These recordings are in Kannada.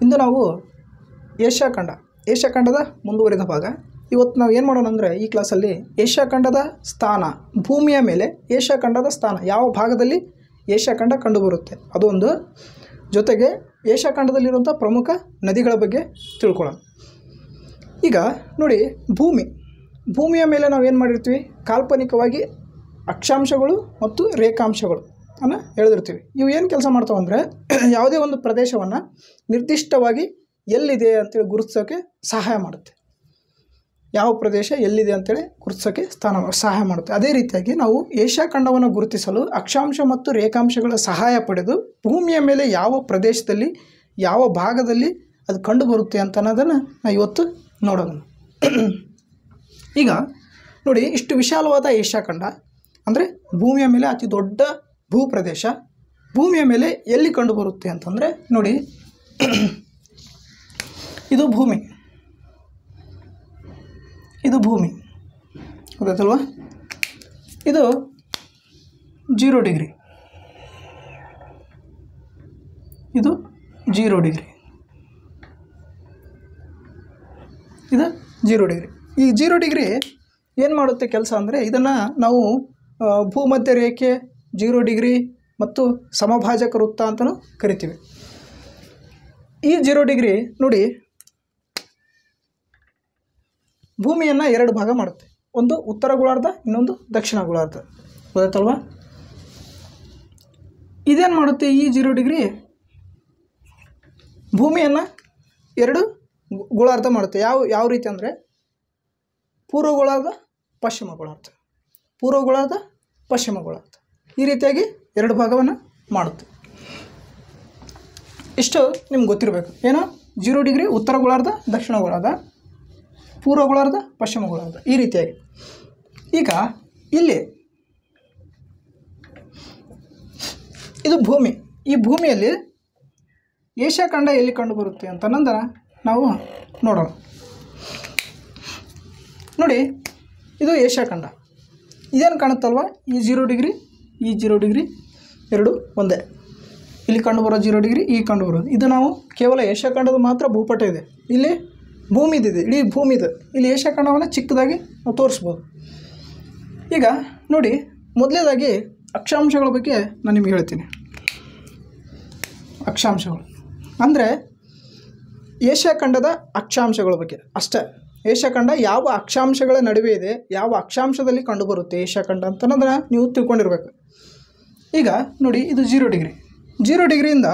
ಇಂದು ನಾವು ಏಷ್ಯಾ ಖಂಡ ಏಷ್ಯಾ ಖಂಡದ ಮುಂದುವರಿದ ಭಾಗ ಇವತ್ತು ನಾವು ಏನು ಮಾಡೋಣ ಅಂದರೆ ಈ ಕ್ಲಾಸಲ್ಲಿ ಏಷ್ಯಾ ಖಂಡದ ಸ್ಥಾನ ಭೂಮಿಯ ಮೇಲೆ ಏಷ್ಯಾ ಖಂಡದ ಸ್ಥಾನ ಯಾವ ಭಾಗದಲ್ಲಿ ಏಷ್ಯಾ ಖಂಡ ಕಂಡುಬರುತ್ತೆ ಅದೊಂದು ಜೊತೆಗೆ ಏಷ್ಯಾ ಖಂಡದಲ್ಲಿರುವಂಥ ಪ್ರಮುಖ ನದಿಗಳ ಬಗ್ಗೆ ತಿಳ್ಕೊಳ್ಳೋಣ ಈಗ ನೋಡಿ ಭೂಮಿ ಭೂಮಿಯ ಮೇಲೆ ನಾವು ಏನು ಮಾಡಿರ್ತೀವಿ ಕಾಲ್ಪನಿಕವಾಗಿ ಅಕ್ಷಾಂಶಗಳು ಮತ್ತು ರೇಖಾಂಶಗಳು ಅನ್ನು ಎಳೆದಿರ್ತೀವಿ ಇವು ಏನು ಕೆಲಸ ಮಾಡ್ತಾವೆ ಅಂದರೆ ಯಾವುದೇ ಒಂದು ಪ್ರದೇಶವನ್ನು ನಿರ್ದಿಷ್ಟವಾಗಿ ಎಲ್ಲಿದೆ ಅಂತೇಳಿ ಗುರುತಿಸೋಕ್ಕೆ ಸಹಾಯ ಮಾಡುತ್ತೆ ಯಾವ ಪ್ರದೇಶ ಎಲ್ಲಿದೆ ಅಂತೇಳಿ ಗುರುತಿಸೋಕ್ಕೆ ಸ್ಥಾನ ಸಹಾಯ ಮಾಡುತ್ತೆ ಅದೇ ರೀತಿಯಾಗಿ ನಾವು ಏಷ್ಯಾ ಖಂಡವನ್ನು ಗುರುತಿಸಲು ಅಕ್ಷಾಂಶ ಮತ್ತು ರೇಖಾಂಶಗಳ ಸಹಾಯ ಪಡೆದು ಭೂಮಿಯ ಮೇಲೆ ಯಾವ ಪ್ರದೇಶದಲ್ಲಿ ಯಾವ ಭಾಗದಲ್ಲಿ ಅದು ಕಂಡು ಬರುತ್ತೆ ಅಂತ ಅನ್ನೋದನ್ನು ನಾವು ಇವತ್ತು ನೋಡೋಣ ಈಗ ನೋಡಿ ಇಷ್ಟು ವಿಶಾಲವಾದ ಏಷ್ಯಾ ಖಂಡ ಅಂದರೆ ಭೂಮಿಯ ಮೇಲೆ ಅತಿ ದೊಡ್ಡ ಭೂಪ್ರದೇಶ ಭೂಮಿಯ ಮೇಲೆ ಎಲ್ಲಿ ಕಂಡು ಬರುತ್ತೆ ಅಂತಂದರೆ ನೋಡಿ ಇದು ಭೂಮಿ ಇದು ಭೂಮಿ ಗೊತ್ತಾಯ್ತಲ್ವಾ ಇದು ಜೀರೋ ಡಿಗ್ರಿ ಇದು ಜೀರೋ ಡಿಗ್ರಿ ಇದು ಜೀರೋ ಡಿಗ್ರಿ ಈ ಜೀರೋ ಡಿಗ್ರಿ ಏನು ಮಾಡುತ್ತೆ ಕೆಲಸ ಅಂದರೆ ಇದನ್ನು ನಾವು ಆ, ಭೂಮಧ್ಯ ರೇಖೆ ಜೀರೋ ಡಿಗ್ರಿ ಮತ್ತು ಸಮಭಾಜಕ ವೃತ್ತ ಅಂತಲೂ ಕರಿತೀವಿ ಈ ಜೀರೋ ಡಿಗ್ರಿ ನೋಡಿ ಭೂಮಿಯನ್ನು ಎರಡು ಭಾಗ ಮಾಡುತ್ತೆ ಒಂದು ಉತ್ತರ ಗೋಳಾರ್ಧ ಇನ್ನೊಂದು ದಕ್ಷಿಣ ಗೋಳಾರ್ಧ ಗೊತ್ತಾಯ್ತಲ್ವಾ ಇದೇನು ಮಾಡುತ್ತೆ ಈ ಜೀರೋ ಡಿಗ್ರಿ ಭೂಮಿಯನ್ನು ಎರಡು ಗೋ- ಗೋಳಾರ್ಧ ಮಾಡುತ್ತೆ ಯಾವ ಯಾವ ರೀತಿ ಅಂದರೆ ಪೂರ್ವ ಗೋಳಾರ್ಧ ಪಶ್ಚಿಮ ಗೋಳಾರ್ಧ ಪೂರ್ವ ಗೋಳಾರ್ಧ ಪಶ್ಚಿಮ ಗೋಳಾರ್ಧ ಈ ರೀತಿಯಾಗಿ ಎರಡು ಭಾಗವನ್ನು ಮಾಡುತ್ತೆ ಇಷ್ಟು ನಿಮ್ಗೆ ಗೊತ್ತಿರಬೇಕು ಏನು ಜೀರೋ ಡಿಗ್ರಿ ಉತ್ತರ ಗೋಳಾರ್ಧ ದಕ್ಷಿಣ ಗೋಳಾರ್ಧ ಪೂರ್ವ ಗೋಳಾರ್ಧ ಪಶ್ಚಿಮ ಗೋಳಾರ್ಧ ಈ ರೀತಿಯಾಗಿ ಈಗ ಇಲ್ಲಿ ಇದು ಭೂಮಿ ಈ ಭೂಮಿಯಲ್ಲಿ ಏಷ್ಯಾ ಖಂಡ ಎಲ್ಲಿ ಕಂಡು ಬರುತ್ತೆ ಅಂತ ಅನ್ನೋದನ್ನ ನಾವು ನೋಡೋಣ ನೋಡಿ ಇದು ಏಷ್ಯಾ ಖಂಡ ಇದೇನು ಕಾಣುತ್ತಲ್ವ ಈ ಜೀರೋ ಡಿಗ್ರಿ ಈ ಜೀರೋ ಡಿಗ್ರಿ ಎರಡು ಒಂದೇ ಇಲ್ಲಿ ಕಂಡುಬರೋ ಜೀರೋ ಡಿಗ್ರಿ ಈ ಕಂಡುಬರೋದು ಇದು ನಾವು ಕೇವಲ ಏಷ್ಯಾ ಖಂಡದ ಮಾತ್ರ ಭೂಪಟ ಇದೆ ಇಲ್ಲಿ ಭೂಮಿದಿದೆ ಇಡೀ ಭೂಮಿದು ಇಲ್ಲಿ ಏಷ್ಯಾ ಖಂಡವನ್ನು ಚಿಕ್ಕದಾಗಿ ನಾವು ತೋರಿಸ್ಬೋದು ಈಗ ನೋಡಿ ಮೊದಲನೇದಾಗಿ ಅಕ್ಷಾಂಶಗಳ ಬಗ್ಗೆ ನಾನು ನಿಮ್ಗೆ ಹೇಳ್ತೀನಿ ಅಕ್ಷಾಂಶಗಳು ಅಂದರೆ ಏಷ್ಯಾ ಖಂಡದ ಅಕ್ಷಾಂಶಗಳ ಬಗ್ಗೆ ಅಷ್ಟೇ ಏಷ್ಯಾ ಖಂಡ ಯಾವ ಅಕ್ಷಾಂಶಗಳ ನಡುವೆ ಇದೆ ಯಾವ ಅಕ್ಷಾಂಶದಲ್ಲಿ ಕಂಡುಬರುತ್ತೆ ಏಷ್ಯಾ ಖಂಡ ಅಂತ ಅನ್ನೋದನ್ನ ನೀವು ತಿಳ್ಕೊಂಡಿರ್ಬೇಕು ಈಗ ನೋಡಿ ಇದು ಜೀರೋ ಡಿಗ್ರಿ ಜೀರೋ ಡಿಗ್ರಿಯಿಂದ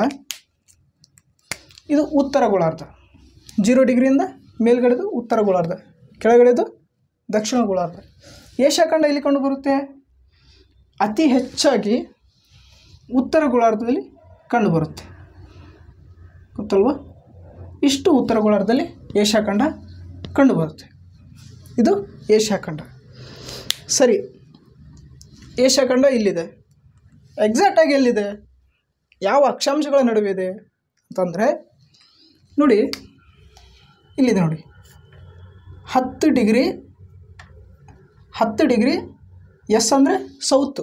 ಇದು ಉತ್ತರ ಗೋಳಾರ್ಧ ಜೀರೋ ಡಿಗ್ರಿಯಿಂದ ಮೇಲ್ಗಡೆದು ಉತ್ತರ ಗೋಳಾರ್ಧ ಕೆಳಗಡೆದು ದಕ್ಷಿಣ ಗೋಳಾರ್ಧ ಏಷ್ಯಾ ಖಂಡ ಎಲ್ಲಿ ಕಂಡುಬರುತ್ತೆ ಅತಿ ಹೆಚ್ಚಾಗಿ ಉತ್ತರ ಗೋಳಾರ್ಧದಲ್ಲಿ ಕಂಡುಬರುತ್ತೆ ಗೊತ್ತಲ್ವಾ ಇಷ್ಟು ಉತ್ತರ ಗೋಳಾರ್ಧದಲ್ಲಿ ಏಷ್ಯಾ ಖಂಡ ಕಂಡುಬರುತ್ತೆ ಇದು ಏಷ್ಯಾ ಖಂಡ ಸರಿ ಏಷ್ಯಾ ಖಂಡ ಇಲ್ಲಿದೆ ಎಕ್ಸಾಕ್ಟಾಗಿ ಎಲ್ಲಿದೆ ಯಾವ ಅಕ್ಷಾಂಶಗಳ ನಡುವೆ ಇದೆ ಅಂತಂದರೆ ನೋಡಿ ಇಲ್ಲಿದೆ ನೋಡಿ ಹತ್ತು ಡಿಗ್ರಿ ಹತ್ತು ಡಿಗ್ರಿ ಎಸ್ ಅಂದರೆ ಸೌತು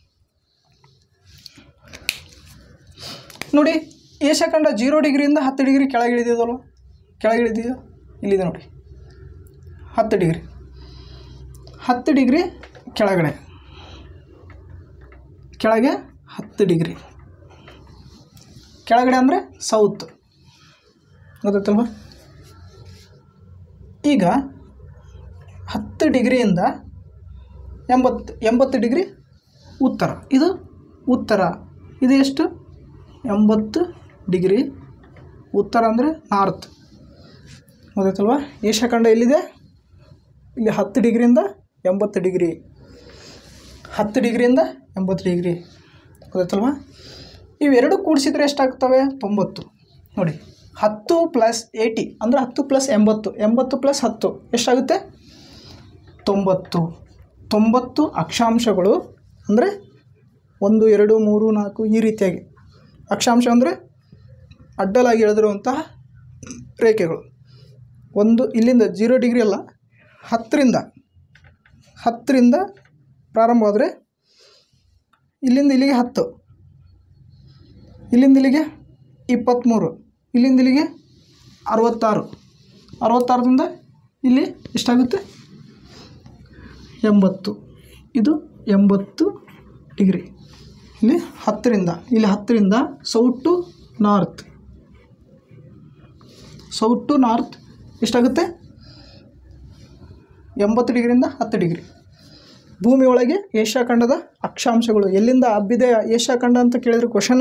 ನೋಡಿ ಏಷ್ಯಾಖಂಡ ಜೀರೋ ಡಿಗ್ರಿಯಿಂದ ಹತ್ತು ಡಿಗ್ರಿ ಕೆಳಗಿಳಿದಿದಲ್ವ ಕೆಳಗಿಳಿದಿದೆಯೋ ಇಲ್ಲಿದೆ ನೋಡಿ ಹತ್ತು ಡಿಗ್ರಿ ಹತ್ತು ಡಿಗ್ರಿ ಕೆಳಗಡೆ ಕೆಳಗೆ ಹತ್ತು ಡಿಗ್ರಿ ಕೆಳಗಡೆ ಅಂದರೆ ಸೌತ್ ಗೊತ್ತಾಯ್ತಲ್ವ ಈಗ ಹತ್ತು ಡಿಗ್ರಿಯಿಂದ ಎಂಬತ್ತು ಎಂಬತ್ತು ಡಿಗ್ರಿ ಉತ್ತರ ಇದು ಉತ್ತರ ಇದು ಎಷ್ಟು ಎಂಬತ್ತು ಡಿಗ್ರಿ ಉತ್ತರ ಅಂದರೆ ನಾರ್ತ್ ಗೊತ್ತಾಯ್ತಲ್ವ ಏಷ್ಯಾಖಂಡ ಎಲ್ಲಿದೆ ಇಲ್ಲಿ ಹತ್ತು ಡಿಗ್ರಿಯಿಂದ ಎಂಬತ್ತು ಡಿಗ್ರಿ ಹತ್ತು ಡಿಗ್ರಿಯಿಂದ ಎಂಬತ್ತು ಡಿಗ್ರಿ ಗೊತ್ತಾಯ್ತಲ್ವ ಇವೆರಡು ಕೂಡಿಸಿದ್ರೆ ಎಷ್ಟಾಗ್ತವೆ ತೊಂಬತ್ತು ನೋಡಿ ಹತ್ತು ಪ್ಲಸ್ ಏಯ್ಟಿ ಅಂದರೆ ಹತ್ತು ಪ್ಲಸ್ ಎಂಬತ್ತು ಎಂಬತ್ತು ಪ್ಲಸ್ ಹತ್ತು ಎಷ್ಟಾಗುತ್ತೆ ತೊಂಬತ್ತು ತೊಂಬತ್ತು ಅಕ್ಷಾಂಶಗಳು ಅಂದರೆ ಒಂದು ಎರಡು ಮೂರು ನಾಲ್ಕು ಈ ರೀತಿಯಾಗಿ ಅಕ್ಷಾಂಶ ಅಂದರೆ ಅಡ್ಡಲಾಗಿ ಎಳೆದಿರುವಂತಹ ರೇಖೆಗಳು ಒಂದು ಇಲ್ಲಿಂದ ಜೀರೋ ಡಿಗ್ರಿ ಅಲ್ಲ ಹತ್ತರಿಂದ ಹತ್ತರಿಂದ ಪ್ರಾರಂಭವಾದರೆ ಇಲ್ಲಿಂದ ಇಲ್ಲಿಗೆ ಹತ್ತು ಇಲ್ಲಿಂದ ಇಲ್ಲಿಗೆ ಇಪ್ಪತ್ತ್ಮೂರು ಇಲ್ಲಿಂದ ಇಲ್ಲಿಗೆ ಅರವತ್ತಾರು ಅರವತ್ತಾರರಿಂದ ಇಲ್ಲಿ ಎಷ್ಟಾಗುತ್ತೆ ಎಂಬತ್ತು ಇದು ಎಂಬತ್ತು ಡಿಗ್ರಿ ಇಲ್ಲಿ ಹತ್ತರಿಂದ ಇಲ್ಲಿ ಹತ್ತರಿಂದ south to north south to north ಎಷ್ಟಾಗುತ್ತೆ ಎಂಬತ್ತು ಡಿಗ್ರಿಯಿಂದ ಹತ್ತು ಡಿಗ್ರಿ ಭೂಮಿ ಒಳಗೆ ಏಷ್ಯಾ ಖಂಡದ ಅಕ್ಷಾಂಶಗಳು ಎಲ್ಲಿಂದ ಹಬ್ಬಿದೆ ಏಷ್ಯಾ ಖಂಡ ಅಂತ ಕೇಳಿದ್ರೆ ಕ್ವಶನ್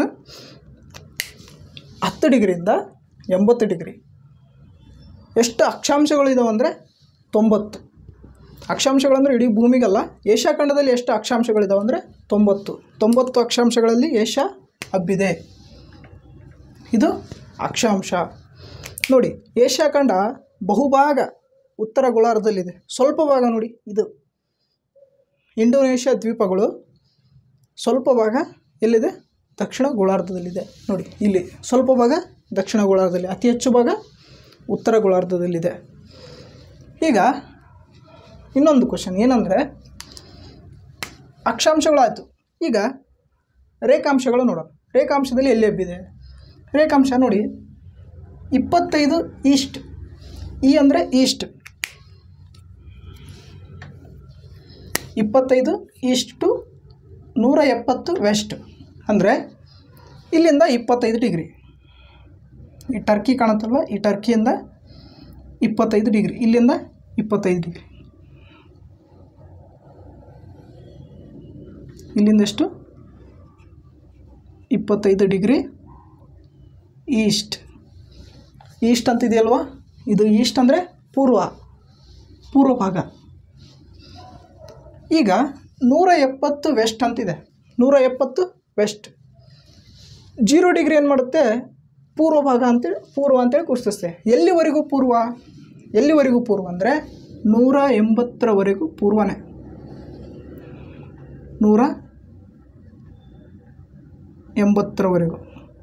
ಹತ್ತು ಡಿಗ್ರಿಯಿಂದ ಎಂಬತ್ತು ಡಿಗ್ರಿ ಎಷ್ಟು ಅಕ್ಷಾಂಶಗಳು ಇದಾವೆ ಅಂದರೆ ತೊಂಬತ್ತು ಅಕ್ಷಾಂಶಗಳಂದರೆ ಇಡೀ ಭೂಮಿಗಲ್ಲ ಏಷ್ಯಾ ಖಂಡದಲ್ಲಿ ಎಷ್ಟು ಅಕ್ಷಾಂಶಗಳಿದಾವೆ ಅಂದರೆ ತೊಂಬತ್ತು ತೊಂಬತ್ತು ಅಕ್ಷಾಂಶಗಳಲ್ಲಿ ಏಷ್ಯಾ ಹಬ್ಬಿದೆ ಇದು ಅಕ್ಷಾಂಶ ನೋಡಿ ಏಷ್ಯಾ ಖಂಡ ಬಹುಭಾಗ ಉತ್ತರ ಗೋಳಾರ್ಧದಲ್ಲಿದೆ ಸ್ವಲ್ಪ ಭಾಗ ನೋಡಿ ಇದು ಇಂಡೋನೇಷ್ಯಾ ದ್ವೀಪಗಳು ಸ್ವಲ್ಪ ಭಾಗ ಎಲ್ಲಿದೆ ದಕ್ಷಿಣ ಗೋಳಾರ್ಧದಲ್ಲಿದೆ ನೋಡಿ ಇಲ್ಲಿ ಸ್ವಲ್ಪ ಭಾಗ ದಕ್ಷಿಣ ಗೋಳಾರ್ಧದಲ್ಲಿ ಅತಿ ಹೆಚ್ಚು ಭಾಗ ಉತ್ತರ ಗೋಳಾರ್ಧದಲ್ಲಿದೆ ಈಗ ಇನ್ನೊಂದು ಕ್ವಶನ್ ಏನಂದರೆ ಅಕ್ಷಾಂಶಗಳಾಯಿತು ಈಗ ರೇಖಾಂಶಗಳು ನೋಡೋಣ ರೇಖಾಂಶದಲ್ಲಿ ಎಲ್ಲಿ ಹಬ್ಬಿದೆ ರೇಖಾಂಶ ನೋಡಿ ಇಪ್ಪತ್ತೈದು ಈಸ್ಟ್ ಈ ಅಂದರೆ ಈಸ್ಟ್ ಇಪ್ಪತ್ತೈದು ಈಸ್ಟ್ ಟು ನೂರ ಎಪ್ಪತ್ತು ವೆಸ್ಟ್ ಅಂದರೆ ಇಲ್ಲಿಂದ ಇಪ್ಪತ್ತೈದು ಡಿಗ್ರಿ ಈ ಟರ್ಕಿ ಕಾಣುತ್ತಲ್ವ ಈ ಟರ್ಕಿಯಿಂದ ಇಪ್ಪತ್ತೈದು ಡಿಗ್ರಿ ಇಲ್ಲಿಂದ ಇಪ್ಪತ್ತೈದು ಡಿಗ್ರಿ ಇಲ್ಲಿಂದ ಎಷ್ಟು ಇಪ್ಪತ್ತೈದು ಡಿಗ್ರಿ ಈಸ್ಟ್ ಈಸ್ಟ್ ಅಂತಿದೆಯಲ್ವಾ ಇದು ಈಸ್ಟ್ ಅಂದರೆ ಪೂರ್ವ ಪೂರ್ವ ಭಾಗ ಈಗ ನೂರ ಎಪ್ಪತ್ತು ವೆಸ್ಟ್ ಅಂತಿದೆ ನೂರ ಎಪ್ಪತ್ತು ವೆಸ್ಟ್ ಜೀರೋ ಡಿಗ್ರಿ ಏನು ಮಾಡುತ್ತೆ ಪೂರ್ವ ಭಾಗ ಅಂತೇಳಿ ಪೂರ್ವ ಅಂತೇಳಿ ಗುರುತಿಸುತ್ತೆ ಎಲ್ಲಿವರೆಗೂ ಪೂರ್ವ ಎಲ್ಲಿವರೆಗೂ ಪೂರ್ವ ಅಂದರೆ ನೂರ ಎಂಬತ್ತರವರೆಗೂ ಪೂರ್ವನೇ ನೂರ ಎಂಬತ್ತರವರೆಗೂ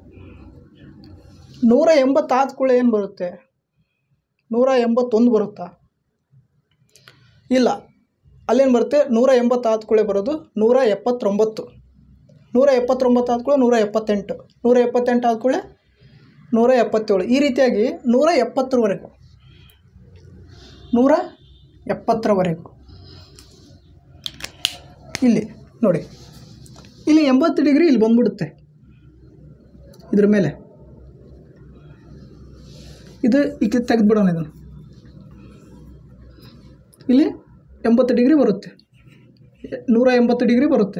ನೂರ ಎಂಬತ್ತಾದ ಕೂಡ ಏನು ಬರುತ್ತೆ ನೂರ ಎಂಬತ್ತೊಂದು ಬರುತ್ತಾ ಇಲ್ಲ ಅಲ್ಲೇನು ಬರುತ್ತೆ ನೂರ ಎಂಬತ್ತಾದ ಕೂಳೆ ಬರೋದು ನೂರ ಎಪ್ಪತ್ತೊಂಬತ್ತು ನೂರ ಎಪ್ಪತ್ತೊಂಬತ್ತು ಆದ ಕೂಳೆ ನೂರ ಎಪ್ಪತ್ತೆಂಟು ನೂರ ಎಪ್ಪತ್ತೆಂಟು ಆದ ಕೂಳೆ ನೂರ ಎಪ್ಪತ್ತೇಳು ಈ ರೀತಿಯಾಗಿ ನೂರ ಎಪ್ಪತ್ತರವರೆಗೂ ನೂರ ಎಪ್ಪತ್ತರವರೆಗೂ ಇಲ್ಲಿ ನೋಡಿ ಇಲ್ಲಿ ಎಂಬತ್ತು ಡಿಗ್ರಿ ಇಲ್ಲಿ ಬಂದ್ಬಿಡುತ್ತೆ ಇದ್ರ ಮೇಲೆ ಇದು ಈಗ ತೆಗೆದುಬಿಡೋಣ ಇದನ್ನು ಇಲ್ಲಿ ಎಂಬತ್ತು ಡಿಗ್ರಿ ಬರುತ್ತೆ ನೂರ ಎಂಬತ್ತು ಡಿಗ್ರಿ ಬರುತ್ತೆ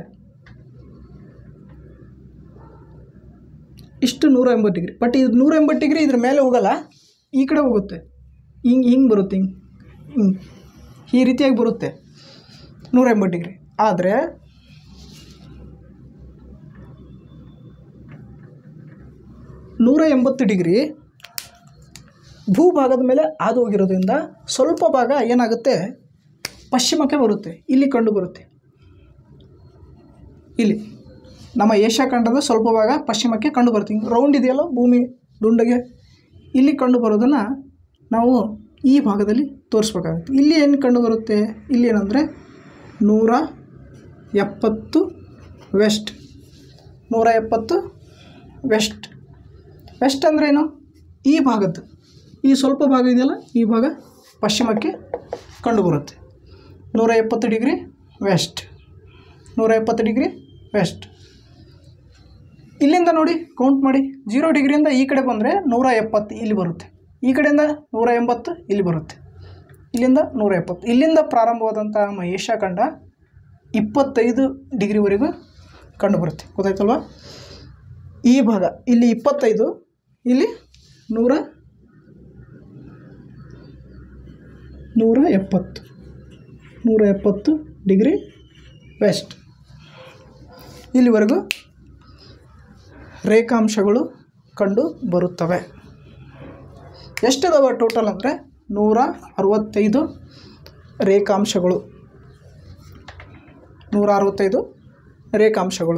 ಇಷ್ಟು ನೂರ ಎಂಬತ್ತು ಡಿಗ್ರಿ ಬಟ್ ಇದು ನೂರ ಎಂಬತ್ತು ಡಿಗ್ರಿ ಇದ್ರ ಮೇಲೆ ಹೋಗಲ್ಲ ಈ ಕಡೆ ಹೋಗುತ್ತೆ ಹಿಂಗೆ ಹಿಂಗೆ ಬರುತ್ತೆ ಹಿಂಗೆ ಹಿಂಗೆ ಈ ರೀತಿಯಾಗಿ ಬರುತ್ತೆ ನೂರ ಎಂಬತ್ತು ಡಿಗ್ರಿ ಆದರೆ ನೂರ ಎಂಬತ್ತು ಡಿಗ್ರಿ ಭೂಭಾಗದ ಮೇಲೆ ಹಾದು ಹೋಗಿರೋದ್ರಿಂದ ಸ್ವಲ್ಪ ಭಾಗ ಏನಾಗುತ್ತೆ ಪಶ್ಚಿಮಕ್ಕೆ ಬರುತ್ತೆ ಇಲ್ಲಿ ಕಂಡು ಬರುತ್ತೆ ಇಲ್ಲಿ ನಮ್ಮ ಏಷ್ಯಾ ಖಂಡದ ಸ್ವಲ್ಪ ಭಾಗ ಪಶ್ಚಿಮಕ್ಕೆ ಕಂಡು ಬರುತ್ತೆ ಹಿಂಗೆ ರೌಂಡ್ ಇದೆಯಲ್ಲ ಭೂಮಿ ದುಂಡಗೆ ಇಲ್ಲಿ ಕಂಡು ಬರೋದನ್ನು ನಾವು ಈ ಭಾಗದಲ್ಲಿ ತೋರಿಸ್ಬೇಕಾಗುತ್ತೆ ಇಲ್ಲಿ ಏನು ಕಂಡು ಬರುತ್ತೆ ಇಲ್ಲಿ ಏನಂದರೆ ನೂರ ಎಪ್ಪತ್ತು ವೆಸ್ಟ್ ನೂರ ಎಪ್ಪತ್ತು ವೆಸ್ಟ್ ವೆಸ್ಟ್ ಅಂದ್ರೇನು ಈ ಭಾಗದ್ದು ಈ ಸ್ವಲ್ಪ ಭಾಗ ಇದೆಯಲ್ಲ ಈ ಭಾಗ ಪಶ್ಚಿಮಕ್ಕೆ ಕಂಡುಬರುತ್ತೆ ನೂರ ಎಪ್ಪತ್ತು ಡಿಗ್ರಿ ವೆಸ್ಟ್ ನೂರ ಎಪ್ಪತ್ತು ಡಿಗ್ರಿ ವೆಸ್ಟ್ ಇಲ್ಲಿಂದ ನೋಡಿ ಕೌಂಟ್ ಮಾಡಿ ಜೀರೋ ಡಿಗ್ರಿಯಿಂದ ಈ ಕಡೆ ಬಂದರೆ ನೂರ ಎಪ್ಪತ್ತು ಇಲ್ಲಿ ಬರುತ್ತೆ ಈ ಕಡೆಯಿಂದ ನೂರ ಎಂಬತ್ತು ಇಲ್ಲಿ ಬರುತ್ತೆ ಇಲ್ಲಿಂದ ನೂರ ಎಪ್ಪತ್ತು ಇಲ್ಲಿಂದ ಪ್ರಾರಂಭವಾದಂಥ ನಮ್ಮ ಏಷ್ಯಾ ಖಂಡ ಇಪ್ಪತ್ತೈದು ಡಿಗ್ರಿವರೆಗೂ ಕಂಡುಬರುತ್ತೆ ಗೊತ್ತಾಯ್ತಲ್ವಾ ಈ ಭಾಗ ಇಲ್ಲಿ ಇಪ್ಪತ್ತೈದು ಇಲ್ಲಿ ನೂರ ನೂರ ಎಪ್ಪತ್ತು ನೂರ ಎಪ್ಪತ್ತು ಡಿಗ್ರಿ ವೆಸ್ಟ್ ಇಲ್ಲಿವರೆಗೂ ರೇಖಾಂಶಗಳು ಕಂಡು ಬರುತ್ತವೆ ಎಷ್ಟಿದಾವೆ ಟೋಟಲ್ ಅಂದರೆ ನೂರ ಅರವತ್ತೈದು ರೇಖಾಂಶಗಳು ನೂರ ಅರವತ್ತೈದು ರೇಖಾಂಶಗಳು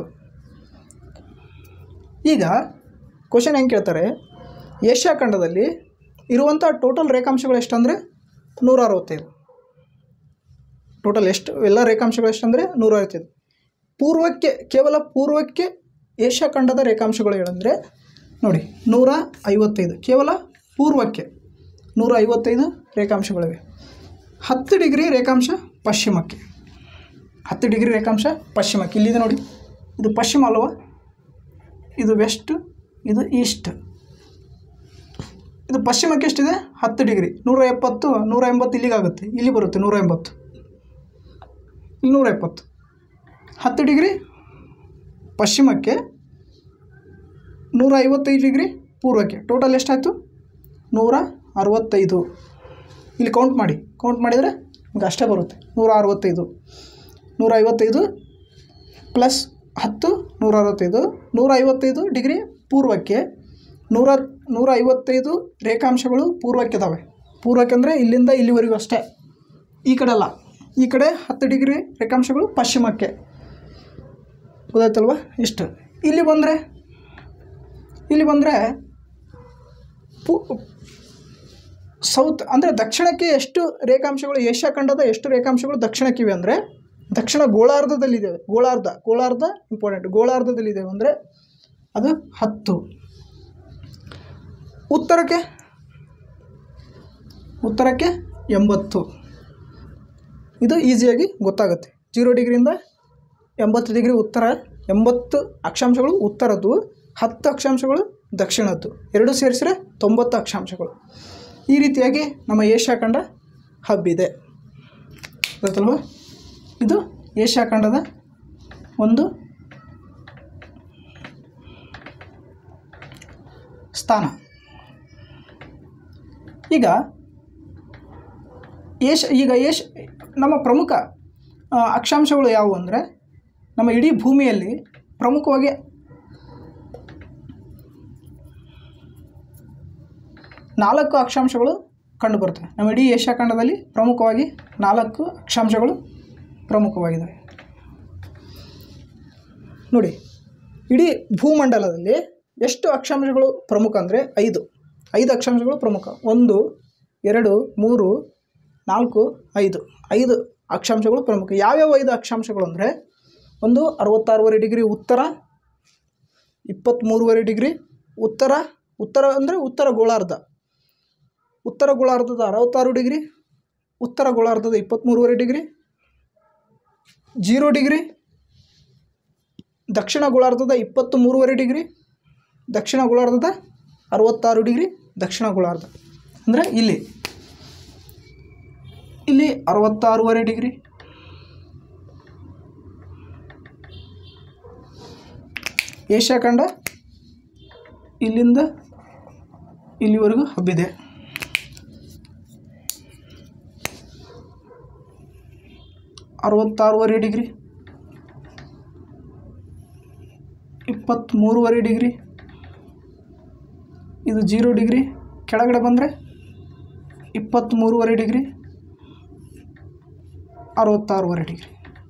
ಈಗ ಕ್ವಶನ್ ಹೆಂಗೆ ಕೇಳ್ತಾರೆ ಏಷ್ಯಾ ಖಂಡದಲ್ಲಿ ಇರುವಂಥ ಟೋಟಲ್ ರೇಖಾಂಶಗಳು ಎಷ್ಟಂದರೆ ನೂರ ಅರವತ್ತೈದು ಟೋಟಲ್ ಎಷ್ಟು ಎಲ್ಲ ರೇಖಾಂಶಗಳು ಎಷ್ಟಂದರೆ ನೂರ ಅರವತ್ತೈದು ಪೂರ್ವಕ್ಕೆ ಕೇವಲ ಪೂರ್ವಕ್ಕೆ ಏಷ್ಯಾ ಖಂಡದ ರೇಖಾಂಶಗಳು ಏನಂದರೆ ನೋಡಿ ನೂರ ಐವತ್ತೈದು ಕೇವಲ ಪೂರ್ವಕ್ಕೆ ನೂರ ಐವತ್ತೈದು ರೇಖಾಂಶಗಳಿವೆ ಹತ್ತು ಡಿಗ್ರಿ ರೇಖಾಂಶ ಪಶ್ಚಿಮಕ್ಕೆ ಹತ್ತು ಡಿಗ್ರಿ ರೇಖಾಂಶ ಪಶ್ಚಿಮಕ್ಕೆ ಇಲ್ಲಿದೆ ನೋಡಿ ಇದು ಪಶ್ಚಿಮ ಅಲ್ವಾ ಇದು ವೆಸ್ಟ್ ಇದು ಈಸ್ಟ್ ಇದು ಪಶ್ಚಿಮಕ್ಕೆ ಎಷ್ಟಿದೆ ಹತ್ತು ಡಿಗ್ರಿ ನೂರ ಎಪ್ಪತ್ತು ನೂರ ಎಂಬತ್ತು ಇಲ್ಲಿಗಾಗುತ್ತೆ ಇಲ್ಲಿ ಬರುತ್ತೆ ನೂರ ಎಂಬತ್ತು ಇಲ್ಲಿ ನೂರ ಎಪ್ಪತ್ತು ಹತ್ತು ಡಿಗ್ರಿ ಪಶ್ಚಿಮಕ್ಕೆ ನೂರ ಐವತ್ತೈದು ಡಿಗ್ರಿ ಪೂರ್ವಕ್ಕೆ ಟೋಟಲ್ ಎಷ್ಟಾಯಿತು ನೂರ ಅರವತ್ತೈದು ಇಲ್ಲಿ ಕೌಂಟ್ ಮಾಡಿ ಕೌಂಟ್ ಮಾಡಿದರೆ ನಿಮ್ಗೆ ಅಷ್ಟೇ ಬರುತ್ತೆ ನೂರ ಅರವತ್ತೈದು ನೂರ ಐವತ್ತೈದು ಪ್ಲಸ್ ಹತ್ತು ನೂರ ಅರವತ್ತೈದು ನೂರ ಐವತ್ತೈದು ಡಿಗ್ರಿ ಪೂರ್ವಕ್ಕೆ ನೂರ ನೂರ ಐವತ್ತೈದು ರೇಖಾಂಶಗಳು ಪೂರ್ವಕ್ಕೆ ಇದಾವೆ ಪೂರ್ವಕ್ಕೆ ಅಂದರೆ ಇಲ್ಲಿಂದ ಇಲ್ಲಿವರೆಗೂ ಅಷ್ಟೇ ಈ ಕಡೆ ಅಲ್ಲ ಈ ಕಡೆ ಹತ್ತು ಡಿಗ್ರಿ ರೇಖಾಂಶಗಳು ಪಶ್ಚಿಮಕ್ಕೆ ಗೊತ್ತಾಯ್ತಲ್ವ ಇಷ್ಟು ಇಲ್ಲಿ ಬಂದರೆ ಇಲ್ಲಿ ಬಂದರೆ ಪೂ ಸೌತ್ ಅಂದರೆ ದಕ್ಷಿಣಕ್ಕೆ ಎಷ್ಟು ರೇಖಾಂಶಗಳು ಏಷ್ಯಾ ಖಂಡದ ಎಷ್ಟು ರೇಖಾಂಶಗಳು ದಕ್ಷಿಣಕ್ಕಿವೆ ಅಂದರೆ ದಕ್ಷಿಣ ಗೋಳಾರ್ಧದಲ್ಲಿದ್ದೇವೆ ಗೋಳಾರ್ಧ ಗೋಳಾರ್ಧ ಇಂಪಾರ್ಟೆಂಟ್ ಗೋಳಾರ್ಧದಲ್ಲಿದ್ದೇವೆ ಅಂದರೆ ಅದು ಹತ್ತು ಉತ್ತರಕ್ಕೆ ಉತ್ತರಕ್ಕೆ ಎಂಬತ್ತು ಇದು ಈಸಿಯಾಗಿ ಗೊತ್ತಾಗುತ್ತೆ ಜೀರೋ ಡಿಗ್ರಿಯಿಂದ ಎಂಬತ್ತು ಡಿಗ್ರಿ ಉತ್ತರ ಎಂಬತ್ತು ಅಕ್ಷಾಂಶಗಳು ಉತ್ತರದ್ದು ಹತ್ತು ಅಕ್ಷಾಂಶಗಳು ದಕ್ಷಿಣದ್ದು ಎರಡು ಸೇರಿಸಿದ್ರೆ ತೊಂಬತ್ತು ಅಕ್ಷಾಂಶಗಳು ಈ ರೀತಿಯಾಗಿ ನಮ್ಮ ಏಷ್ಯಾ ಖಂಡ ಹಬ್ಬಿದೆ ಗೊತ್ತಲ್ವ ಇದು ಏಷ್ಯಾ ಖಂಡದ ಒಂದು ಸ್ಥಾನ ಈಗ ಏಷ ಈಗ ಏಷ್ ನಮ್ಮ ಪ್ರಮುಖ ಆ, ಅಕ್ಷಾಂಶಗಳು ಯಾವುವು ಅಂದರೆ ನಮ್ಮ ಇಡೀ ಭೂಮಿಯಲ್ಲಿ ಪ್ರಮುಖವಾಗಿ ನಾಲ್ಕು ಅಕ್ಷಾಂಶಗಳು ಕಂಡುಬರ್ತವೆ ನಮ್ಮ ಇಡೀ ಏಷ್ಯಾ ಖಂಡದಲ್ಲಿ ಪ್ರಮುಖವಾಗಿ ನಾಲ್ಕು ಅಕ್ಷಾಂಶಗಳು ಪ್ರಮುಖವಾಗಿದ್ದಾವೆ ನೋಡಿ ಇಡೀ ಭೂಮಂಡಲದಲ್ಲಿ ಎಷ್ಟು ಅಕ್ಷಾಂಶಗಳು ಪ್ರಮುಖ ಅಂದರೆ ಐದು ಐದು ಅಕ್ಷಾಂಶಗಳು ಪ್ರಮುಖ ಒಂದು ಎರಡು ಮೂರು ನಾಲ್ಕು ಐದು ಐದು ಅಕ್ಷಾಂಶಗಳು ಪ್ರಮುಖ ಯಾವ್ಯಾವ ಐದು ಅಕ್ಷಾಂಶಗಳು ಅಂದರೆ ಒಂದು ಅರವತ್ತಾರೂವರೆ ಡಿಗ್ರಿ ಉತ್ತರ ಇಪ್ಪತ್ತ್ಮೂರುವರೆ ಡಿಗ್ರಿ ಉತ್ತರ ಉತ್ತರ ಅಂದರೆ ಉತ್ತರ ಗೋಳಾರ್ಧ ಉತ್ತರ ಗೋಳಾರ್ಧದ ಅರವತ್ತಾರು ಡಿಗ್ರಿ ಉತ್ತರ ಗೋಳಾರ್ಧದ ಇಪ್ಪತ್ತ್ಮೂರುವರೆ ಡಿಗ್ರಿ ಜೀರೋ ಡಿಗ್ರಿ ದಕ್ಷಿಣ ಗೋಳಾರ್ಧದ ಇಪ್ಪತ್ತು ಮೂರುವರೆ ಡಿಗ್ರಿ ದಕ್ಷಿಣ ಗೋಳಾರ್ಧದ ಅರವತ್ತಾರು ಡಿಗ್ರಿ ದಕ್ಷಿಣ ಗೋಳಾರ್ಧ ಅಂದರೆ ಇಲ್ಲಿ ಇಲ್ಲಿ ಅರವತ್ತಾರೂವರೆ ಡಿಗ್ರಿ ಏಷ್ಯಾ ಖಂಡ ಇಲ್ಲಿಂದ ಇಲ್ಲಿವರೆಗೂ ಹಬ್ಬಿದೆ ಅರವತ್ತಾರೂವರೆ ಡಿಗ್ರಿ ಇಪ್ಪತ್ತ್ಮೂರುವರೆ ಡಿಗ್ರಿ ಇದು ಜೀರೋ ಡಿಗ್ರಿ ಕೆಳಗಡೆ ಬಂದರೆ ಇಪ್ಪತ್ತ್ಮೂರುವರೆ ಡಿಗ್ರಿ ಅರವತ್ತಾರೂವರೆ ಡಿಗ್ರಿ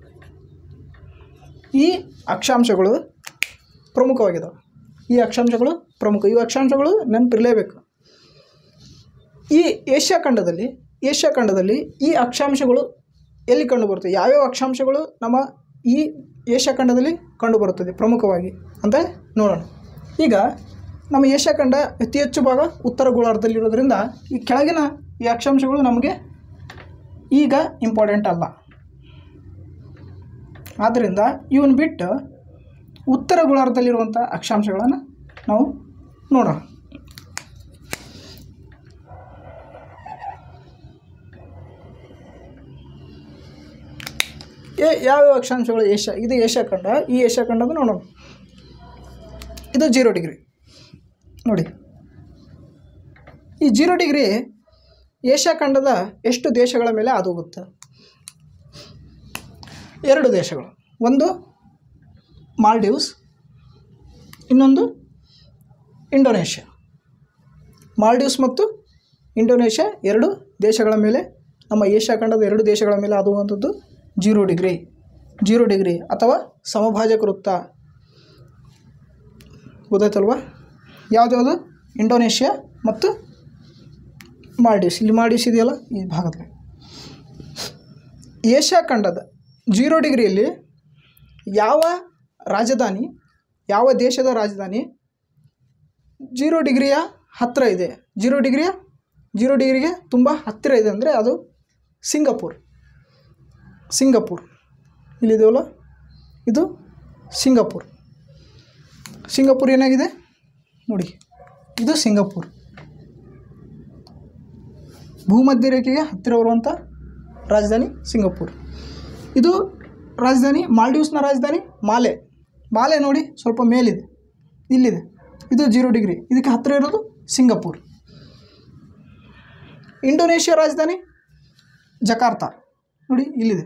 ಈ ಅಕ್ಷಾಂಶಗಳು ಪ್ರಮುಖವಾಗಿದ್ದಾವೆ ಈ ಅಕ್ಷಾಂಶಗಳು ಪ್ರಮುಖ ಈ ಅಕ್ಷಾಂಶಗಳು ನೆನಪಿರಲೇಬೇಕು ಈ ಏಷ್ಯಾ ಖಂಡದಲ್ಲಿ ಏಷ್ಯಾ ಖಂಡದಲ್ಲಿ ಈ ಅಕ್ಷಾಂಶಗಳು ಎಲ್ಲಿ ಕಂಡುಬರುತ್ತವೆ ಯಾವ್ಯಾವ ಅಕ್ಷಾಂಶಗಳು ನಮ್ಮ ಈ ಏಷ್ಯಾ ಖಂಡದಲ್ಲಿ ಕಂಡುಬರುತ್ತದೆ ಪ್ರಮುಖವಾಗಿ ಅಂತ ನೋಡೋಣ ಈಗ ನಮ್ಮ ಏಷ್ಯಾ ಖಂಡ ಅತಿ ಹೆಚ್ಚು ಭಾಗ ಉತ್ತರ ಗೋಳಾರ್ಧದಲ್ಲಿರೋದ್ರಿಂದ ಈ ಕೆಳಗಿನ ಈ ಅಕ್ಷಾಂಶಗಳು ನಮಗೆ ಈಗ ಇಂಪಾರ್ಟೆಂಟ್ ಅಲ್ಲ ಆದ್ದರಿಂದ ಇವನ್ ಬಿಟ್ಟು ಉತ್ತರ ಗೋಳಾರ್ಧದಲ್ಲಿರುವಂಥ ಅಕ್ಷಾಂಶಗಳನ್ನು ನಾವು ನೋಡೋಣ ಏ ಯಾವ್ಯಾವ ಅಕ್ಷಾಂಶಗಳು ಏಷ್ಯಾ ಇದು ಏಷ್ಯಾ ಖಂಡ ಈ ಏಷ್ಯಾ ಖಂಡದ ನೋಡೋಣ ಇದು ಜೀರೋ ಡಿಗ್ರಿ ನೋಡಿ ಈ ಜೀರೋ ಡಿಗ್ರಿ ಏಷ್ಯಾ ಖಂಡದ ಎಷ್ಟು ದೇಶಗಳ ಮೇಲೆ ಅದು ಹೋಗುತ್ತೆ ಎರಡು ದೇಶಗಳು ಒಂದು ಮಾಲ್ಡೀವ್ಸ್ ಇನ್ನೊಂದು ಇಂಡೋನೇಷ್ಯಾ ಮಾಲ್ಡೀವ್ಸ್ ಮತ್ತು ಇಂಡೋನೇಷ್ಯಾ ಎರಡು ದೇಶಗಳ ಮೇಲೆ ನಮ್ಮ ಏಷ್ಯಾ ಖಂಡದ ಎರಡು ದೇಶಗಳ ಮೇಲೆ ಆದುವಂಥದ್ದು ಜೀರೋ ಡಿಗ್ರಿ ಜೀರೋ ಡಿಗ್ರಿ ಅಥವಾ ಸಮಭಾಜಕ ವೃತ್ತ ಗೊತ್ತಾಯ್ತಲ್ವಾ ಯಾವುದ್ಯಾವುದು ಇಂಡೋನೇಷ್ಯಾ ಮತ್ತು ಮಾಲ್ಡೀವ್ಸ್ ಇಲ್ಲಿ ಮಾಲ್ಡೀವ್ಸ್ ಇದೆಯಲ್ಲ ಈ ಭಾಗದಲ್ಲಿ ಏಷ್ಯಾ ಖಂಡದ ಜೀರೋ ಡಿಗ್ರಿಯಲ್ಲಿ ಯಾವ ರಾಜಧಾನಿ ಯಾವ ದೇಶದ ರಾಜಧಾನಿ ಜೀರೋ ಡಿಗ್ರಿಯ ಹತ್ತಿರ ಇದೆ ಜೀರೋ ಡಿಗ್ರಿಯ ಜೀರೋ ಡಿಗ್ರಿಗೆ ತುಂಬ ಹತ್ತಿರ ಇದೆ ಅಂದರೆ ಅದು ಸಿಂಗಪೂರ್ ಸಿಂಗಪೂರ್ ಇಲ್ಲಿದೆಯಲ್ಲ ಇದು ಸಿಂಗಪೂರ್ ಸಿಂಗಪೂರ್ ಏನಾಗಿದೆ ನೋಡಿ ಇದು ಸಿಂಗಪೂರ್ ಭೂಮಧ್ಯ ರೇಖೆಗೆ ಹತ್ತಿರ ಬರುವಂಥ ರಾಜಧಾನಿ ಸಿಂಗಪೂರ್ ಇದು ರಾಜಧಾನಿ ಮಾಲ್ಡೀವ್ಸ್ನ ರಾಜಧಾನಿ ಮಾಲೆ ಮಾಲೆ ನೋಡಿ ಸ್ವಲ್ಪ ಮೇಲಿದೆ ಇಲ್ಲಿದೆ ಇದು ಜೀರೋ ಡಿಗ್ರಿ ಇದಕ್ಕೆ ಹತ್ತಿರ ಇರೋದು ಸಿಂಗಪೂರ್ ಇಂಡೋನೇಷ್ಯಾ ರಾಜಧಾನಿ ಜಕಾರ್ತಾ ನೋಡಿ ಇಲ್ಲಿದೆ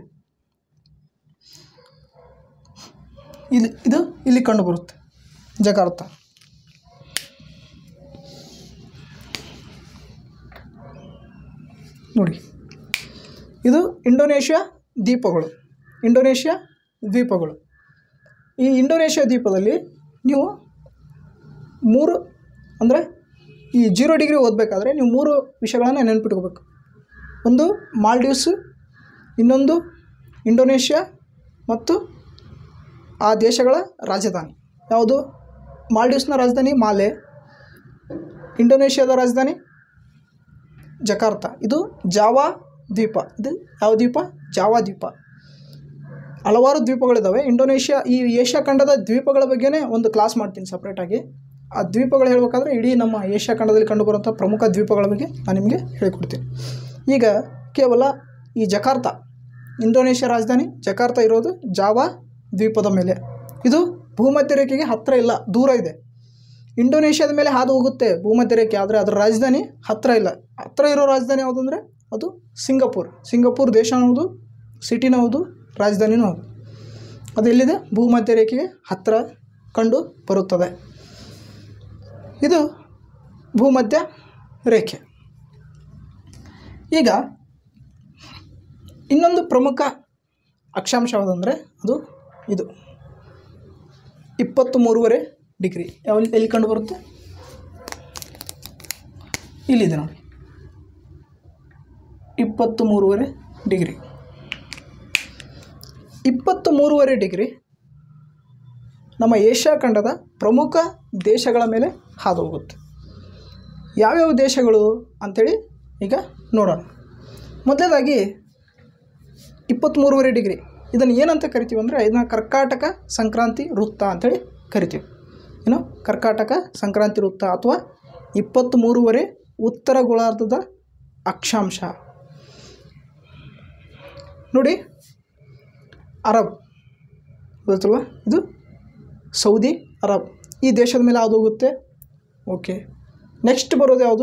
ಇಲ್ಲಿ ಇದು ಇಲ್ಲಿ ಕಂಡು ಬರುತ್ತೆ ಜಕಾರ್ತಾ ನೋಡಿ ಇದು ಇಂಡೋನೇಷ್ಯಾ ದ್ವೀಪಗಳು ಇಂಡೋನೇಷ್ಯಾ ದ್ವೀಪಗಳು ಈ ಇಂಡೋನೇಷ್ಯಾ ದ್ವೀಪದಲ್ಲಿ ನೀವು ಮೂರು ಅಂದರೆ ಈ ಜೀರೋ ಡಿಗ್ರಿ ಓದಬೇಕಾದ್ರೆ ನೀವು ಮೂರು ವಿಷಯಗಳನ್ನು ನೆನಪಿಟ್ಕೋಬೇಕು ಒಂದು ಮಾಲ್ಡೀವ್ಸ್ ಇನ್ನೊಂದು ಇಂಡೋನೇಷ್ಯಾ ಮತ್ತು ಆ ದೇಶಗಳ ರಾಜಧಾನಿ ಯಾವುದು ಮಾಲ್ಡೀವ್ಸ್ನ ರಾಜಧಾನಿ ಮಾಲೆ ಇಂಡೋನೇಷ್ಯಾದ ರಾಜಧಾನಿ ಜಕಾರ್ತಾ ಇದು ಜಾವಾ ದ್ವೀಪ ಇದು ಯಾವ ದ್ವೀಪ ಜಾವಾ ದ್ವೀಪ ಹಲವಾರು ದ್ವೀಪಗಳಿದ್ದಾವೆ ಇಂಡೋನೇಷ್ಯಾ ಈ ಏಷ್ಯಾ ಖಂಡದ ದ್ವೀಪಗಳ ಬಗ್ಗೆನೇ ಒಂದು ಕ್ಲಾಸ್ ಮಾಡ್ತೀನಿ ಸಪ್ರೇಟಾಗಿ ಆ ದ್ವೀಪಗಳು ಹೇಳ್ಬೇಕಾದ್ರೆ ಇಡೀ ನಮ್ಮ ಏಷ್ಯಾ ಖಂಡದಲ್ಲಿ ಕಂಡುಬರುವಂಥ ಪ್ರಮುಖ ದ್ವೀಪಗಳ ಬಗ್ಗೆ ನಾನು ನಿಮಗೆ ಹೇಳಿಕೊಡ್ತೀನಿ ಈಗ ಕೇವಲ ಈ ಜಕಾರ್ತಾ ಇಂಡೋನೇಷ್ಯಾ ರಾಜಧಾನಿ ಜಕಾರ್ತಾ ಇರೋದು ಜಾವಾ ದ್ವೀಪದ ಮೇಲೆ ಇದು ಭೂಮಧ್ಯ ರೇಖೆಗೆ ಹತ್ತಿರ ಇಲ್ಲ ದೂರ ಇದೆ ಇಂಡೋನೇಷ್ಯಾದ ಮೇಲೆ ಹಾದು ಹೋಗುತ್ತೆ ಭೂಮಧ್ಯ ರೇಖೆ ಆದರೆ ಅದರ ರಾಜಧಾನಿ ಹತ್ತಿರ ಇಲ್ಲ ಹತ್ತಿರ ಇರೋ ರಾಜಧಾನಿ ಯಾವುದು ಅಂದರೆ ಅದು ಸಿಂಗಪೂರ್ ಸಿಂಗಪೂರ್ ದೇಶನೂ ಹೌದು ಸಿಟಿನೂ ಹೌದು ರಾಜಧಾನಿನೂ ಹೌದು ಅದು ಎಲ್ಲಿದೆ ಭೂಮಧ್ಯ ರೇಖೆಗೆ ಹತ್ತಿರ ಕಂಡು ಬರುತ್ತದೆ ಇದು ಭೂಮಧ್ಯ ರೇಖೆ ಈಗ ಇನ್ನೊಂದು ಪ್ರಮುಖ ಅಕ್ಷಾಂಶ ಯಾವುದಂದರೆ ಅದು ಇದು ಇಪ್ಪತ್ತು ಮೂರುವರೆ ಡಿಗ್ರಿ ಯಾವ ಎಲ್ಲಿ ಕಂಡು ಬರುತ್ತೆ ಇಲ್ಲಿದೆ ನೋಡಿ ಇಪ್ಪತ್ತು ಮೂರುವರೆ ಡಿಗ್ರಿ ಇಪ್ಪತ್ತು ಮೂರುವರೆ ಡಿಗ್ರಿ ನಮ್ಮ ಏಷ್ಯಾ ಖಂಡದ ಪ್ರಮುಖ ದೇಶಗಳ ಮೇಲೆ ಹಾದು ಹೋಗುತ್ತೆ ಯಾವ್ಯಾವ ದೇಶಗಳು ಅಂಥೇಳಿ ಈಗ ನೋಡೋಣ ಮೊದಲನೇದಾಗಿ ಇಪ್ಪತ್ತ್ಮೂರುವರೆ ಡಿಗ್ರಿ ಇದನ್ನು ಏನಂತ ಕರಿತೀವಿ ಅಂದರೆ ಇದನ್ನ ಕರ್ಕಾಟಕ ಸಂಕ್ರಾಂತಿ ವೃತ್ತ ಅಂಥೇಳಿ ಕರಿತೀವಿ ಏನು ಕರ್ಕಾಟಕ ಸಂಕ್ರಾಂತಿ ವೃತ್ತ ಅಥವಾ ಇಪ್ಪತ್ತ್ಮೂರುವರೆ ಉತ್ತರ ಗೋಳಾರ್ಧದ ಅಕ್ಷಾಂಶ ನೋಡಿ ಅರಬ್ ಗೊತ್ತಲ್ವಾ ಇದು ಸೌದಿ ಅರಬ್ ಈ ದೇಶದ ಮೇಲೆ ಯಾವುದು ಹೋಗುತ್ತೆ ಓಕೆ ನೆಕ್ಸ್ಟ್ ಬರೋದು ಯಾವುದು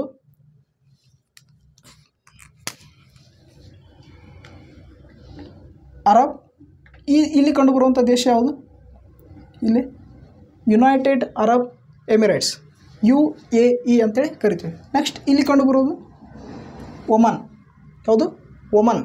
ಅರಬ್ ಈ ಇಲ್ಲಿ ಕಂಡುಬರುವಂಥ ದೇಶ ಯಾವುದು ಇಲ್ಲಿ United Arab Emirates U A E ಅಂತೇಳಿ ಕರಿತೀವಿ ನೆಕ್ಸ್ಟ್ ಇಲ್ಲಿ ಕಂಡುಬರೋದು ಒಮನ್ ಯಾವುದು Oman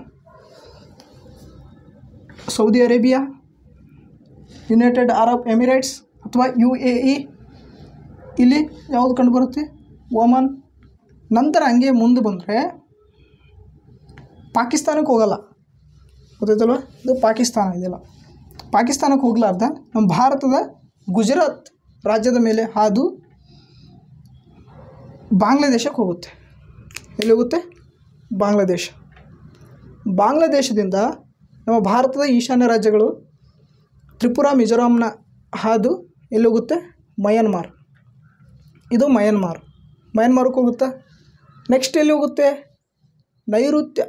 Saudi Arabia United Arab Emirates ಅಥವಾ ಯು ಎ ಇ ಇಲ್ಲಿ ಯಾವುದು ಕಂಡುಬರುತ್ತೆ ಒಮನ್ ನಂತರ ಹಂಗೆ ಮುಂದೆ ಬಂದರೆ ಪಾಕಿಸ್ತಾನಕ್ಕೆ ಹೋಗಲ್ಲ ಗೊತ್ತೈತಲ್ವ ಇದು ಪಾಕಿಸ್ತಾನ ಇದೆಲ್ಲ ಪಾಕಿಸ್ತಾನಕ್ಕೆ ಹೋಗ್ಲಾರ್ದ ನಮ್ಮ ಭಾರತದ ಗುಜರಾತ್ ರಾಜ್ಯದ ಮೇಲೆ ಹಾದು ಬಾಂಗ್ಲಾದೇಶಕ್ಕೆ ಹೋಗುತ್ತೆ ಎಲ್ಲಿ ಹೋಗುತ್ತೆ ಬಾಂಗ್ಲಾದೇಶ ಬಾಂಗ್ಲಾದೇಶದಿಂದ ನಮ್ಮ ಭಾರತದ ಈಶಾನ್ಯ ರಾಜ್ಯಗಳು ತ್ರಿಪುರ ಮಿಜೋರಾಂನ ಹಾದು ಎಲ್ಲಿ ಹೋಗುತ್ತೆ ಮಯನ್ಮಾರ್ ಇದು ಮಯನ್ಮಾರ್ ಮಯನ್ಮಾರಕ್ಕೆ ಹೋಗುತ್ತಾ ನೆಕ್ಸ್ಟ್ ಎಲ್ಲಿ ಹೋಗುತ್ತೆ ನೈಋತ್ಯ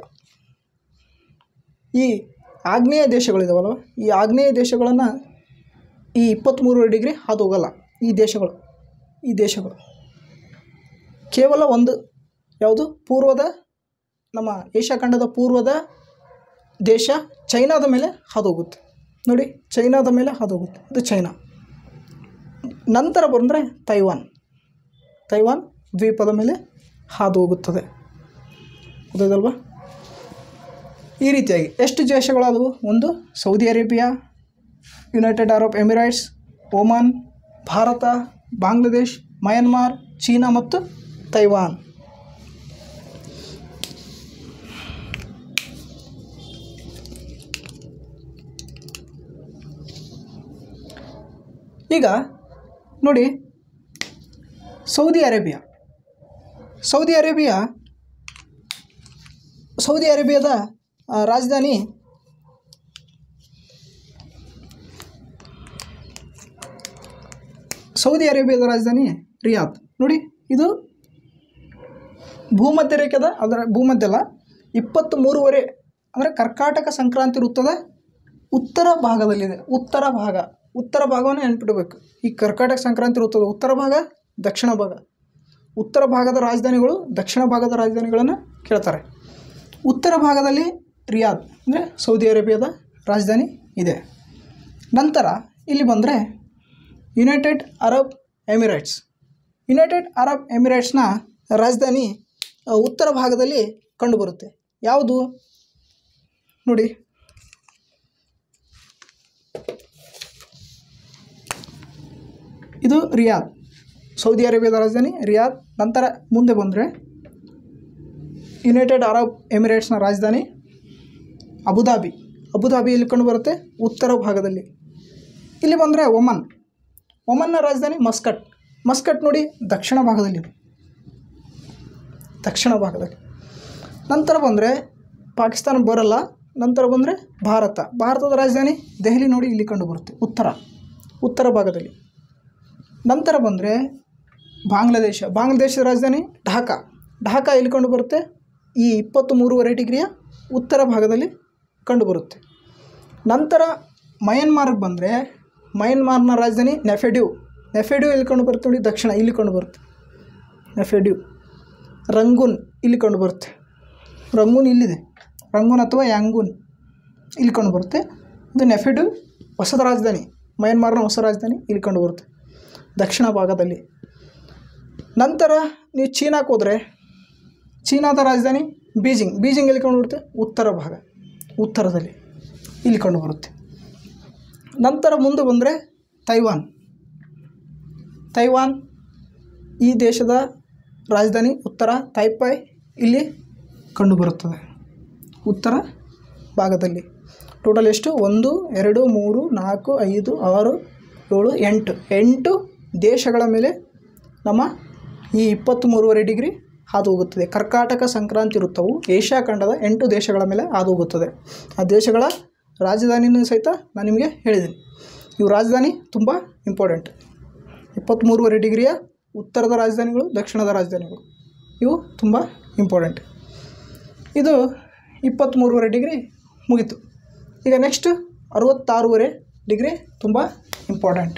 ಈ ಆಗ್ನೇಯ ದೇಶಗಳಿದಾವಲ್ವ ಈ ಆಗ್ನೇಯ ದೇಶಗಳನ್ನು ಈ ಇಪ್ಪತ್ತ್ಮೂರು ಡಿಗ್ರಿ ಹಾದು ಹೋಗಲ್ಲ ಈ ದೇಶಗಳು ಈ ದೇಶಗಳು ಕೇವಲ ಒಂದು ಯಾವುದು ಪೂರ್ವದ ನಮ್ಮ ಏಷ್ಯಾ ಖಂಡದ ಪೂರ್ವದ ದೇಶ ಚೈನಾದ ಮೇಲೆ ಹಾದು ಹೋಗುತ್ತೆ ನೋಡಿ ಚೈನಾದ ಮೇಲೆ ಹಾದು ಹೋಗುತ್ತೆ ಇದು ಚೈನಾ ನಂತರ ಬಂದರೆ ತೈವಾನ್ ತೈವಾನ್ ದ್ವೀಪದ ಮೇಲೆ ಹಾದು ಹೋಗುತ್ತದೆ ಗೊತ್ತಾಯ್ತಲ್ವಾ ಈ ರೀತಿಯಾಗಿ ಎಷ್ಟು ದೇಶಗಳಾದವು ಒಂದು Saudi Arabia United Arab Emirates Oman Bharat Bangladesh Myanmar China ಮತ್ತು ತೈವಾನ್ ಈಗ ನೋಡಿ Saudi Arabia Saudi Arabia Saudi ಅರೇಬಿಯಾದ ಆ, ರಾಜಧಾನಿ ಸೌದಿ ಅರೇಬಿಯಾದ ರಾಜಧಾನಿ ರಿಯಾದ್ ನೋಡಿ ಇದು ಭೂಮಧ್ಯ ರೇಖೆದ ಅದರ ಭೂಮಧ್ಯ ಅಲ್ಲ ಇಪ್ಪತ್ತ್ ಮೂರುವರೆ ಅಂದರೆ ಕರ್ಕಾಟಕ ಸಂಕ್ರಾಂತಿ ವೃತ್ತದ ಉತ್ತರ ಭಾಗದಲ್ಲಿದೆ ಉತ್ತರ ಭಾಗ ಉತ್ತರ ಭಾಗವನ್ನು ನೆನ್ಪಿಡಬೇಕು ಈ ಕರ್ಕಾಟಕ ಸಂಕ್ರಾಂತಿ ವೃತ್ತದ ಉತ್ತರ ಭಾಗ ದಕ್ಷಿಣ ಭಾಗ ಉತ್ತರ ಭಾಗದ ರಾಜಧಾನಿಗಳು ದಕ್ಷಿಣ ಭಾಗದ ರಾಜಧಾನಿಗಳನ್ನು ಕೇಳ್ತಾರೆ ಉತ್ತರ ಭಾಗದಲ್ಲಿ ರಿಯಾದ್ ಅಂದರೆ ಸೌದಿ ಅರೇಬಿಯಾದ ರಾಜಧಾನಿ ಇದೆ ನಂತರ ಇಲ್ಲಿ ಬಂದರೆ United Arab Emirates United Arab ಎಮಿರೇಟ್ಸ್ನ ರಾಜಧಾನಿ ಆ, ಉತ್ತರ ಭಾಗದಲ್ಲಿ ಕಂಡುಬರುತ್ತೆ ಯಾವುದು ನೋಡಿ ಇದು ರಿಯಾದ್ ಸೌದಿ ಅರೇಬಿಯಾದ ರಾಜಧಾನಿ ರಿಯಾದ್ ನಂತರ ಮುಂದೆ ಬಂದರೆ ಯುನೈಟೆಡ್ ಅರಬ್ ಎಮಿರೇಟ್ಸ್ನ ರಾಜಧಾನಿ ಅಬುದಾಬಿ ಅಬುದಾಬಿ ಇಲ್ಲಿ ಕಂಡುಬರುತ್ತೆ ಉತ್ತರ ಭಾಗದಲ್ಲಿ ಇಲ್ಲಿ ಬಂದರೆ ಒಮನ್ ಒಮನ್ನ ರಾಜಧಾನಿ ಮಸ್ಕಟ್ ಮಸ್ಕಟ್ ನೋಡಿ ದಕ್ಷಿಣ ಭಾಗದಲ್ಲಿದೆ ದಕ್ಷಿಣ ಭಾಗದಲ್ಲಿ ನಂತರ ಬಂದರೆ ಪಾಕಿಸ್ತಾನ ಬರಲ್ಲ ನಂತರ ಬಂದರೆ ಭಾರತ ಭಾರತದ ರಾಜಧಾನಿ ದೆಹಲಿ ನೋಡಿ ಇಲ್ಲಿ ಕಂಡುಬರುತ್ತೆ ಉತ್ತರ ಉತ್ತರ ಭಾಗದಲ್ಲಿ ನಂತರ ಬಂದರೆ ಬಾಂಗ್ಲಾದೇಶ ಬಾಂಗ್ಲಾದೇಶದ ರಾಜಧಾನಿ ಢಾಕಾ ಢಾಕಾ ಎಲ್ಲಿ ಕಂಡುಬರುತ್ತೆ ಈ ಇಪ್ಪತ್ತು ಮೂರುವರೆ ಡಿಗ್ರಿಯ ಉತ್ತರ ಭಾಗದಲ್ಲಿ ಕಂಡುಬರುತ್ತೆ ನಂತರ ಮಯನ್ಮಾರ್ಗೆ ಬಂದರೆ ಮಯನ್ಮಾರ್ನ ರಾಜಧಾನಿ ನೆಫೆಡ್ಯೂ ನೆಫೆಡ್ಯೂ ಎಲ್ಲಿ ಕಂಡುಬರುತ್ತೆ ನೋಡಿ ದಕ್ಷಿಣ ಇಲ್ಲಿ ಕಂಡುಬರುತ್ತೆ ನೆಫೆಡ್ಯೂ ರಂಗೂನ್ ಇಲ್ಲಿ ಕಂಡುಬರುತ್ತೆ ರಂಗೂನ್ ಇಲ್ಲಿದೆ ರಂಗೂನ್ ಅಥವಾ ಯಾಂಗೂನ್ ಇಲ್ಲಿ ಕಂಡುಬರುತ್ತೆ ಇದು ನೆಫೆಡ್ಯೂ ಹೊಸದ ರಾಜಧಾನಿ ಮಯನ್ಮಾರ್ನ ಹೊಸ ರಾಜಧಾನಿ ಇಲ್ಲಿ ಕಂಡುಬರುತ್ತೆ ದಕ್ಷಿಣ ಭಾಗದಲ್ಲಿ ನಂತರ ನೀವು ಚೀನಾಕ್ಕೆ ಹೋದರೆ ಚೀನಾದ ರಾಜಧಾನಿ ಬೀಜಿಂಗ್ ಬೀಜಿಂಗ್ ಎಲ್ಲಿ ಕಂಡುಬರುತ್ತೆ ಉತ್ತರ ಭಾಗ ಉತ್ತರದಲ್ಲಿ ಇಲ್ಲಿ ಕಂಡುಬರುತ್ತೆ ನಂತರ ಮುಂದೆ ಬಂದರೆ ತೈವಾನ್ ತೈವಾನ್ ಈ ದೇಶದ ರಾಜಧಾನಿ ಉತ್ತರ ತೈಪೈ ಇಲ್ಲಿ ಕಂಡುಬರುತ್ತದೆ ಉತ್ತರ ಭಾಗದಲ್ಲಿ ಟೋಟಲ್ ಎಷ್ಟು ಒಂದು ಎರಡು ಮೂರು ನಾಲ್ಕು ಐದು ಆರು ಏಳು ಎಂಟು ಎಂಟು ದೇಶಗಳ ಮೇಲೆ ನಮ್ಮ ಈ ಇಪ್ಪತ್ತ್ಮೂರುವರೆ ಡಿಗ್ರಿ ಹಾದು ಹೋಗುತ್ತದೆ ಕರ್ಕಾಟಕ ಸಂಕ್ರಾಂತಿ ವೃತ್ತವು ಏಷ್ಯಾ ಖಂಡದ ಎಂಟು ದೇಶಗಳ ಮೇಲೆ ಹಾದು ಹೋಗುತ್ತದೆ ಆ ದೇಶಗಳ ರಾಜಧಾನಿನೂ ಸಹಿತ ನಾನು ನಿಮಗೆ ಹೇಳಿದ್ದೀನಿ ಇವು ರಾಜಧಾನಿ ತುಂಬ ಇಂಪಾರ್ಟೆಂಟ್ ಇಪ್ಪತ್ತ್ಮೂರುವರೆ ಡಿಗ್ರಿಯ ಉತ್ತರದ ರಾಜಧಾನಿಗಳು ದಕ್ಷಿಣದ ರಾಜಧಾನಿಗಳು ಇವು ತುಂಬ ಇಂಪಾರ್ಟೆಂಟ್ ಇದು ಇಪ್ಪತ್ತ್ಮೂರುವರೆ ಡಿಗ್ರಿ ಮುಗೀತು ಈಗ ನೆಕ್ಸ್ಟ್ ಅರವತ್ತಾರೂವರೆ ಡಿಗ್ರಿ ತುಂಬ ಇಂಪಾರ್ಟೆಂಟ್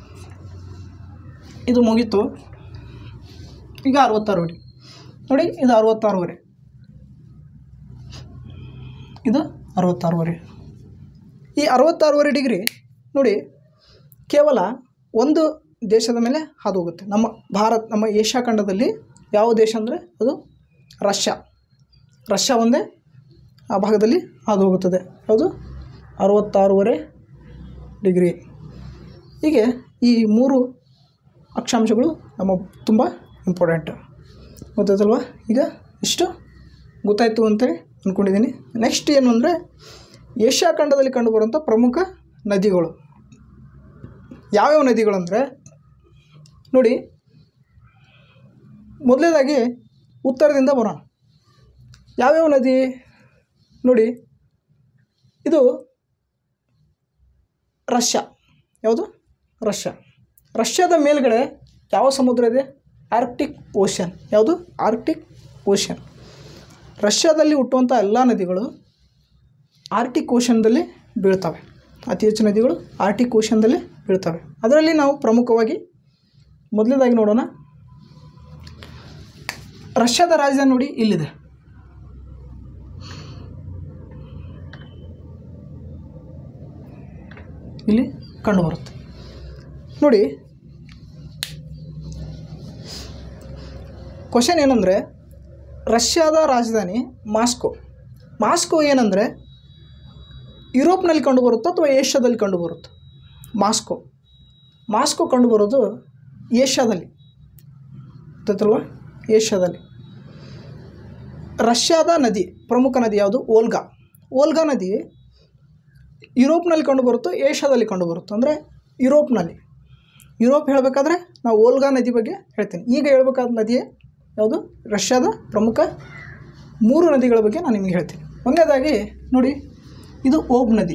ಇದು ಮುಗೀತು ಈಗ ಅರವತ್ತಾರು ಡಿಗ್ರಿ ನೋಡಿ ಇದು ಅರವತ್ತಾರೂವರೆ ಇದು ಅರವತ್ತಾರೂವರೆ ಈ ಅರವತ್ತಾರೂವರೆ ಡಿಗ್ರಿ ನೋಡಿ ಕೇವಲ ಒಂದು ದೇಶದ ಮೇಲೆ ಹಾದು ಹೋಗುತ್ತೆ ನಮ್ಮ ಭಾರತ್ ನಮ್ಮ ಏಷ್ಯಾ ಖಂಡದಲ್ಲಿ ಯಾವ ದೇಶ ಅಂದರೆ ಅದು ರಷ್ಯಾ ರಷ್ಯಾ ಒಂದೇ ಆ ಭಾಗದಲ್ಲಿ ಹಾದು ಹೋಗುತ್ತದೆ ಯಾವುದು ಅರವತ್ತಾರೂವರೆ ಡಿಗ್ರಿ ಹೀಗೆ ಈ ಮೂರು ಅಕ್ಷಾಂಶಗಳು ನಮ್ಮ ತುಂಬ ಇಂಪಾರ್ಟೆಂಟ್ ಗೊತ್ತಾಯ್ತಲ್ವ ಈಗ ಇಷ್ಟು ಗೊತ್ತಾಯಿತು ಅಂತೇಳಿ ಅಂದ್ಕೊಂಡಿದ್ದೀನಿ ನೆಕ್ಸ್ಟ್ ಏನು ಅಂದರೆ ಏಷ್ಯಾ ಖಂಡದಲ್ಲಿ ಕಂಡುಬರುವಂಥ ಪ್ರಮುಖ ನದಿಗಳು ಯಾವ್ಯಾವ ನದಿಗಳು ಅಂದರೆ ನೋಡಿ ಮೊದಲನೇದಾಗಿ ಉತ್ತರದಿಂದ ಬರೋಣ ಯಾವ್ಯಾವ ನದಿ ನೋಡಿ ಇದು ರಷ್ಯಾ ಯಾವುದು ರಷ್ಯಾ ರಷ್ಯಾದ ಮೇಲ್ಗಡೆ ಯಾವ ಸಮುದ್ರ ಇದೆ ಆರ್ಕ್ಟಿಕ್ ಓಷನ್ ಯಾವುದು ಆರ್ಕ್ಟಿಕ್ ಓಷನ್ ರಷ್ಯಾದಲ್ಲಿ ಹುಟ್ಟುವಂಥ ಎಲ್ಲ ನದಿಗಳು ಆರ್ಟಿಕ್ ಓಷನ್ದಲ್ಲಿ ಬೀಳ್ತವೆ ಅತಿ ಹೆಚ್ಚು ನದಿಗಳು ಆರ್ಟಿಕ್ ಓಷನ್ದಲ್ಲಿ ಬೀಳ್ತವೆ ಅದರಲ್ಲಿ ನಾವು ಪ್ರಮುಖವಾಗಿ ಮೊದಲನೇದಾಗಿ ನೋಡೋಣ ರಷ್ಯಾದ ರಾಜಧಾನಿ ನೋಡಿ ಇಲ್ಲಿದೆ ಇಲ್ಲಿ ಕಂಡುಬರುತ್ತೆ ನೋಡಿ ಕ್ವಶನ್ ಏನಂದರೆ ರಷ್ಯಾದ ರಾಜಧಾನಿ ಮಾಸ್ಕೋ ಮಾಸ್ಕೋ ಏನಂದರೆ ಯುರೋಪ್ನಲ್ಲಿ ಕಂಡುಬರುತ್ತೋ ಅಥವಾ ಏಷ್ಯಾದಲ್ಲಿ ಕಂಡುಬರುತ್ತೋ ಮಾಸ್ಕೋ ಮಾಸ್ಕೋ ಕಂಡುಬರೋದು ಏಷ್ಯಾದಲ್ಲಿ ಗೊತ್ತಲ್ವ ಏಷ್ಯಾದಲ್ಲಿ ರಷ್ಯಾದ ನದಿ ಪ್ರಮುಖ ನದಿ ಯಾವುದು ಓಲ್ಗಾ ಓಲ್ಗಾ ನದಿ ಯುರೋಪ್ನಲ್ಲಿ ಕಂಡುಬರುತ್ತೋ ಏಷ್ಯಾದಲ್ಲಿ ಕಂಡುಬರುತ್ತೋ ಅಂದರೆ ಯುರೋಪ್ನಲ್ಲಿ ಯುರೋಪ್ ಹೇಳಬೇಕಾದ್ರೆ ನಾವು ಓಲ್ಗಾ ನದಿ ಬಗ್ಗೆ ಹೇಳ್ತೀನಿ ಈಗ ಹೇಳ್ಬೇಕಾದ ನದಿಯೇ ಯಾವುದು ರಷ್ಯಾದ ಪ್ರಮುಖ ಮೂರು ನದಿಗಳ ಬಗ್ಗೆ ನಾನು ನಿಮಗೆ ಹೇಳ್ತೀನಿ ಒಂದನೇದಾಗಿ ನೋಡಿ ಇದು ಓಬ್ ನದಿ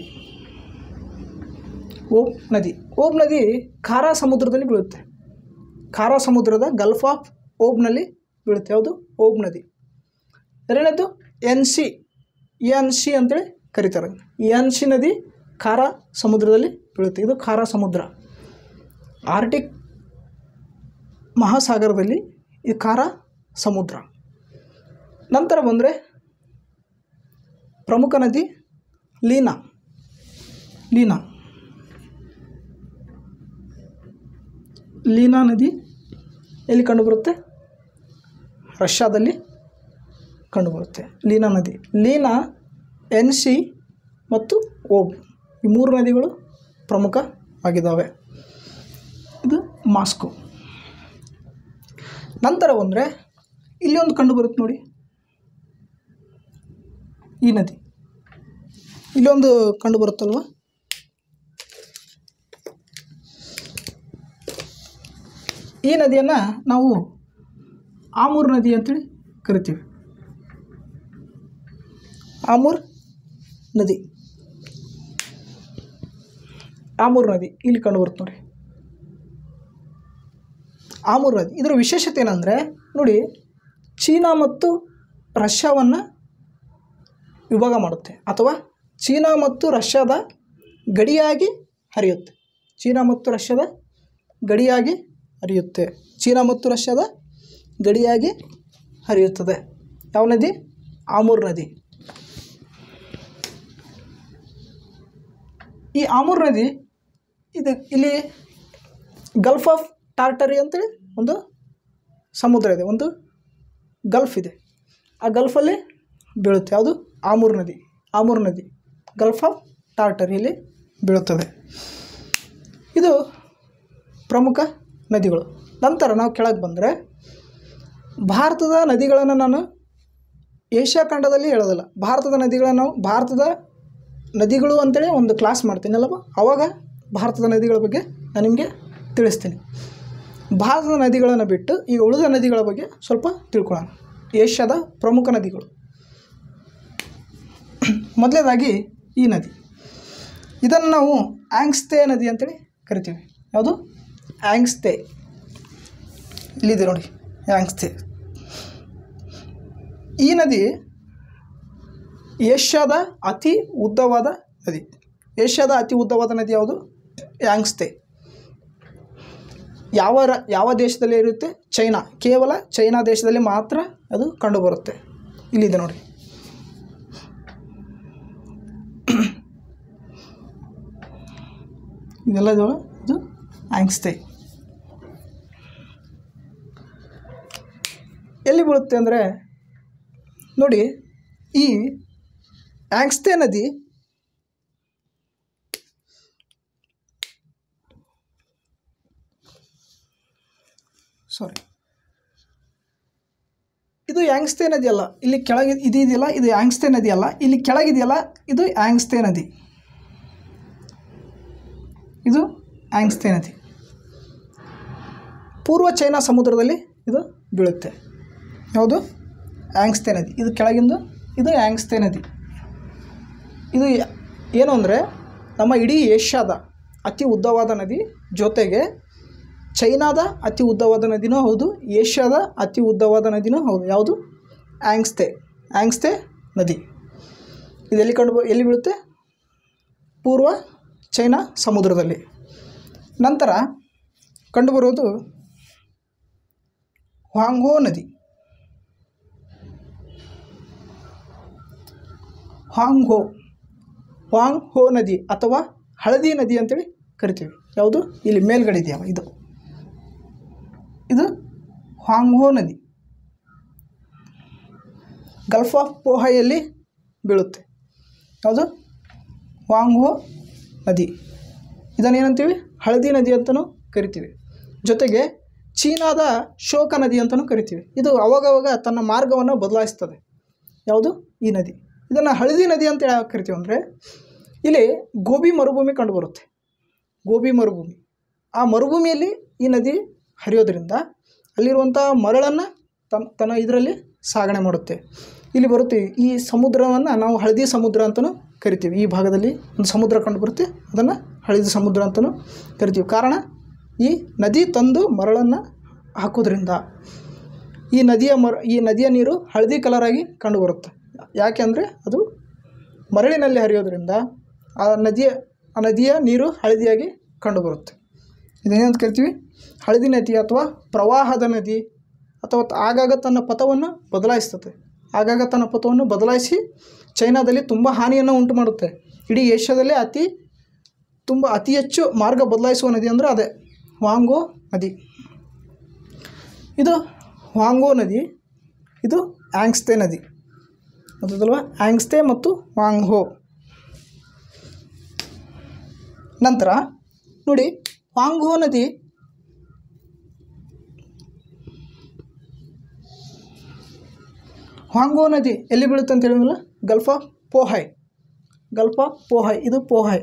ಓಬ್ ನದಿ ಓಬ್ ನದಿ ಖಾರಾ ಸಮುದ್ರದಲ್ಲಿ ಬೀಳುತ್ತೆ ಖಾರಾ ಸಮುದ್ರದ ಗಲ್ಫ್ ಆಫ್ ಓಬ್ನಲ್ಲಿ ಬೀಳುತ್ತೆ ಯಾವುದು ಓಬ್ ನದಿ ಎರಡನೇದು ಎನ್ ಸಿ ಎನ್ ಸಿ ಅಂತೇಳಿ ಕರೀತಾರೆ ಎನ್ ಸಿ ನದಿ ಖಾರಾ ಸಮುದ್ರದಲ್ಲಿ ಬೀಳುತ್ತೆ ಇದು ಖಾರಾ ಸಮುದ್ರ ಆರ್ಟಿಕ್ ಮಹಾಸಾಗರದಲ್ಲಿ ಈ ಖಾರಾ ಸಮುದ್ರ ನಂತರ ಬಂದರೆ ಪ್ರಮುಖ ನದಿ ಲೀನಾ ಲೀನಾ ಲೀನಾ ನದಿ ಎಲ್ಲಿ ಕಂಡುಬರುತ್ತೆ ರಷ್ಯಾದಲ್ಲಿ ಕಂಡುಬರುತ್ತೆ ಲೀನಾ ನದಿ ಲೀನಾ ಎನ್ ಸಿ ಮತ್ತು ಓಬ್ ಈ ಮೂರು ನದಿಗಳು ಪ್ರಮುಖವಾಗಿದ್ದಾವೆ ಇದು ಮಾಸ್ಕೋ ನಂತರ ಬಂದರೆ ಇಲ್ಲಿ ಒಂದು ಕಂಡು ಬರುತ್ತೆ ನೋಡಿ ಈ ನದಿ ಇಲ್ಲೊಂದು ಕಂಡು ಬರುತ್ತಲ್ವ ಈ ನದಿಯನ್ನು ನಾವು ಆಮೂರ್ ನದಿ ಅಂತೇಳಿ ಕರಿತೀವಿ ಆಮೂರ್ ನದಿ ಆಮೂರ್ ನದಿ ಇಲ್ಲಿ ಕಂಡು ಬರುತ್ತೆ ನೋಡಿ ಆಮೂರ್ ನದಿ ಇದರ ವಿಶೇಷತೆ ಏನಂದರೆ ನೋಡಿ ಚೀನಾ ಮತ್ತು ರಷ್ಯಾವನ್ನು ವಿಭಾಗ ಮಾಡುತ್ತೆ ಅಥವಾ ಚೀನಾ ಮತ್ತು ರಷ್ಯಾದ ಗಡಿಯಾಗಿ ಹರಿಯುತ್ತೆ ಚೀನಾ ಮತ್ತು ರಷ್ಯಾದ ಗಡಿಯಾಗಿ ಹರಿಯುತ್ತೆ ಚೀನಾ ಮತ್ತು ರಷ್ಯಾದ ಗಡಿಯಾಗಿ ಹರಿಯುತ್ತದೆ ಯಾವ ನದಿ ಆಮೂರ್ ನದಿ ಈ ಆಮೂರ್ ನದಿ ಇದು ಇಲ್ಲಿ ಗಲ್ಫ್ ಆಫ್ ಟಾರ್ಟರಿ ಅಂತೇಳಿ ಒಂದು ಸಮುದ್ರ ಇದೆ ಒಂದು ಗಲ್ಫ್ ಇದೆ ಆ ಗಲ್ಫಲ್ಲಿ ಬೀಳುತ್ತೆ ಯಾವುದು ಆಮೂರ್ ನದಿ ಆಮೂರ್ ನದಿ ಗಲ್ಫ್ ಆಫ್ ಟಾರ್ಟರಿಯಲ್ಲಿ ಬೀಳುತ್ತದೆ ಇದು ಪ್ರಮುಖ ನದಿಗಳು ನಂತರ ನಾವು ಕೆಳಗೆ ಬಂದರೆ ಭಾರತದ ನದಿಗಳನ್ನು ನಾನು ಏಷ್ಯಾ ಖಂಡದಲ್ಲಿ ಹೇಳೋದಿಲ್ಲ ಭಾರತದ ನದಿಗಳನ್ನು ನಾವು ಭಾರತದ ನದಿಗಳು ಅಂತೇಳಿ ಒಂದು ಕ್ಲಾಸ್ ಮಾಡ್ತೀನಿ ಅಲ್ಲವ ಆವಾಗ ಭಾರತದ ನದಿಗಳ ಬಗ್ಗೆ ನಾನು ನಿಮಗೆ ತಿಳಿಸ್ತೀನಿ ಭಾರತದ ನದಿಗಳನ್ನು ಬಿಟ್ಟು ಈಗ ಉಳಿದ ನದಿಗಳ ಬಗ್ಗೆ ಸ್ವಲ್ಪ ತಿಳ್ಕೊಳ್ಳೋಣ ಏಷ್ಯಾದ ಪ್ರಮುಖ ನದಿಗಳು ಮೊದಲನೇದಾಗಿ ಈ ನದಿ ಇದನ್ನು ನಾವು ಆಂಗ್ಸ್ತೆ ನದಿ ಅಂತೇಳಿ ಕರಿತೀವಿ ಯಾವುದು ಆಂಗ್ಸ್ತೆ ಇಲ್ಲಿದೆ ನೋಡಿ ಆಂಗ್ಸ್ತೆ ಈ ನದಿ ಏಷ್ಯಾದ ಅತಿ ಉದ್ದವಾದ ನದಿ ಏಷ್ಯಾದ ಅತಿ ಉದ್ದವಾದ ನದಿ ಯಾವುದು ಯಾಂಗ್ಸ್ತೆ ಯಾವ ರ ಯಾವ ದೇಶದಲ್ಲಿ ಇರುತ್ತೆ ಚೈನಾ ಕೇವಲ ಚೈನಾ ದೇಶದಲ್ಲಿ ಮಾತ್ರ ಅದು ಕಂಡುಬರುತ್ತೆ ಇಲ್ಲಿದೆ ನೋಡಿ ಇದೆಲ್ಲ ಇದು ಇದು ಆಂಗ್ಸ್ತೆ ಎಲ್ಲಿ ಬೀಳುತ್ತೆ ಅಂದರೆ ನೋಡಿ ಈ ಆಂಗ್ಸ್ತೆ ನದಿ ಸಾರಿ ಇದು ಯಾಂಗ್ಸ್ತೆ ನದಿ ಅಲ್ಲ ಇಲ್ಲಿ ಕೆಳಗೆ ಇದು ಇದೆಯಲ್ಲ ಇದು ಯಾಂಗ್ಸ್ತೆ ನದಿ ಅಲ್ಲ ಇಲ್ಲಿ ಕೆಳಗಿದೆಯಲ್ಲ ಇದು ಯಾಂಗ್ಸ್ತೆ ನದಿ ಇದು ಯಾಂಗ್ಸ್ತೆ ನದಿ ಪೂರ್ವ ಚೈನಾ ಸಮುದ್ರದಲ್ಲಿ ಇದು ಬೀಳುತ್ತೆ ಯಾವುದು ಯಾಂಗ್ಸ್ತೆ ನದಿ ಇದು ಕೆಳಗಿಂದು ಇದು ಯಾಂಗ್ಸ್ತೆ ನದಿ ಇದು ಯ- ಏನು ಅಂದರೆ ನಮ್ಮ ಇಡೀ ಏಷ್ಯಾದ ಅತಿ ಉದ್ದವಾದ ನದಿ ಜೊತೆಗೆ ಚೈನಾದ ಅತಿ ಉದ್ದವಾದ ನದಿನೂ ಹೌದು ಏಷ್ಯಾದ ಅತಿ ಉದ್ದವಾದ ನದಿನೂ ಹೌದು ಯಾವುದು ಆಂಗ್ಸ್ತೆ ಆಂಗ್ಸ್ತೆ ನದಿ ಇದು ಎಲ್ಲಿ ಕಂಡು ಎಲ್ಲಿ ಬೀಳುತ್ತೆ ಪೂರ್ವ ಚೈನಾ ಸಮುದ್ರದಲ್ಲಿ ನಂತರ ಕಂಡುಬರುವುದು ಹ್ವಾಂಗ್ಹೋ ನದಿ ಹಾಂಗ್ ಹೋ ವಾಂಗ್ ಹೋ ನದಿ ಅಥವಾ ಹಳದಿ ನದಿ ಅಂತೇಳಿ ಕರಿತೀವಿ ಯಾವುದು ಇಲ್ಲಿ ಮೇಲ್ಗಡೆ ಇದೆಯಲ್ಲ ಇದು ಇದು ಹಾಂಗ್ ಹೋ ನದಿ ಗಲ್ಫ್ ಆಫ್ ಪೋಹಾಯಲ್ಲಿ ಬೀಳುತ್ತೆ ಯಾವುದು ವಾಂಗ್ ಹೋ ನದಿ ಇದನ್ನು ಏನಂತೀವಿ ಹಳದಿ ನದಿ ಅಂತಲೂ ಕರಿತೀವಿ ಜೊತೆಗೆ ಚೀನಾದ ಶೋಕ ನದಿ ಅಂತಲೂ ಕರಿತೀವಿ ಇದು ಅವಾಗವಾಗ ತನ್ನ ಮಾರ್ಗವನ್ನು ಬದಲಾಯಿಸ್ತದೆ ಯಾವುದು ಈ ನದಿ ಇದನ್ನು ಹಳದಿ ನದಿ ಅಂತ ಯಾಕೆ ಕರಿತೀವಿ ಅಂದರೆ ಇಲ್ಲಿ ಗೋಬಿ ಮರುಭೂಮಿ ಕಂಡುಬರುತ್ತೆ ಗೋಬಿ ಮರುಭೂಮಿ ಆ ಮರುಭೂಮಿಯಲ್ಲಿ ಈ ನದಿ ಹರಿಯೋದ್ರಿಂದ ಅಲ್ಲಿರುವಂಥ ಮರಳನ್ನು ತಮ್ಮ ತನ್ನ ಇದರಲ್ಲಿ ಸಾಗಣೆ ಮಾಡುತ್ತೆ ಇಲ್ಲಿ ಬರುತ್ತೆ ಈ ಸಮುದ್ರವನ್ನು ನಾವು ಹಳದಿ ಸಮುದ್ರ ಅಂತಲೂ ಕರಿತೀವಿ ಈ ಭಾಗದಲ್ಲಿ ಒಂದು ಸಮುದ್ರ ಕಂಡು ಬರುತ್ತೆ ಅದನ್ನು ಹಳದಿ ಸಮುದ್ರ ಅಂತಲೂ ಕರಿತೀವಿ ಕಾರಣ ಈ ನದಿ ತಂದು ಮರಳನ್ನು ಹಾಕೋದ್ರಿಂದ ಈ ನದಿಯ ಮರ ಈ ನದಿಯ ನೀರು ಹಳದಿ ಕಲರಾಗಿ ಕಂಡುಬರುತ್ತೆ ಯಾಕೆ ಅಂದರೆ ಅದು ಮರಳಿನಲ್ಲಿ ಹರಿಯೋದ್ರಿಂದ ಆ ನದಿಯ ಆ ನದಿಯ ನೀರು ಹಳದಿಯಾಗಿ ಕಂಡುಬರುತ್ತೆ ಇದೇನಂತ ಕರಿತೀವಿ ಹಳದಿ ನದಿ ಅಥವಾ ಪ್ರವಾಹದ ನದಿ ಅಥವಾ ತ- ಆಗಾಗ ತನ್ನ ಪಥವನ್ನು ಬದಲಾಯಿಸ್ತದೆ ಆಗಾಗ ತನ್ನ ಪಥವನ್ನು ಬದಲಾಯಿಸಿ ಚೈನಾದಲ್ಲಿ ತುಂಬ ಹಾನಿಯನ್ನು ಉಂಟು ಮಾಡುತ್ತೆ ಇಡೀ ಏಷ್ಯಾದಲ್ಲೇ ಅತಿ ತುಂಬ ಅತಿ ಹೆಚ್ಚು ಮಾರ್ಗ ಬದಲಾಯಿಸುವ ನದಿ ಅಂದರೆ ಅದೇ ವಾಂಗೋ ನದಿ ಇದು ವಾಂಗೋ ನದಿ ಇದು ಆಂಗ್ಸ್ತೆ ನದಿ ಗೊತ್ತಲ್ವಾ ಆಂಗ್ಸ್ತೆ ಮತ್ತು ವಾಂಗ್ಹೋ ನಂತರ ನೋಡಿ ವಾಂಗ್ಹೋ ನದಿ ವಾಂಗೋ ನದಿ ಎಲ್ಲಿ ಬೀಳುತ್ತೆ ಅಂತ ಹೇಳಿದ್ಮೇಲೆ gulf of Pohai gulf of Pohai ಇದು ಪೋಹಾಯ್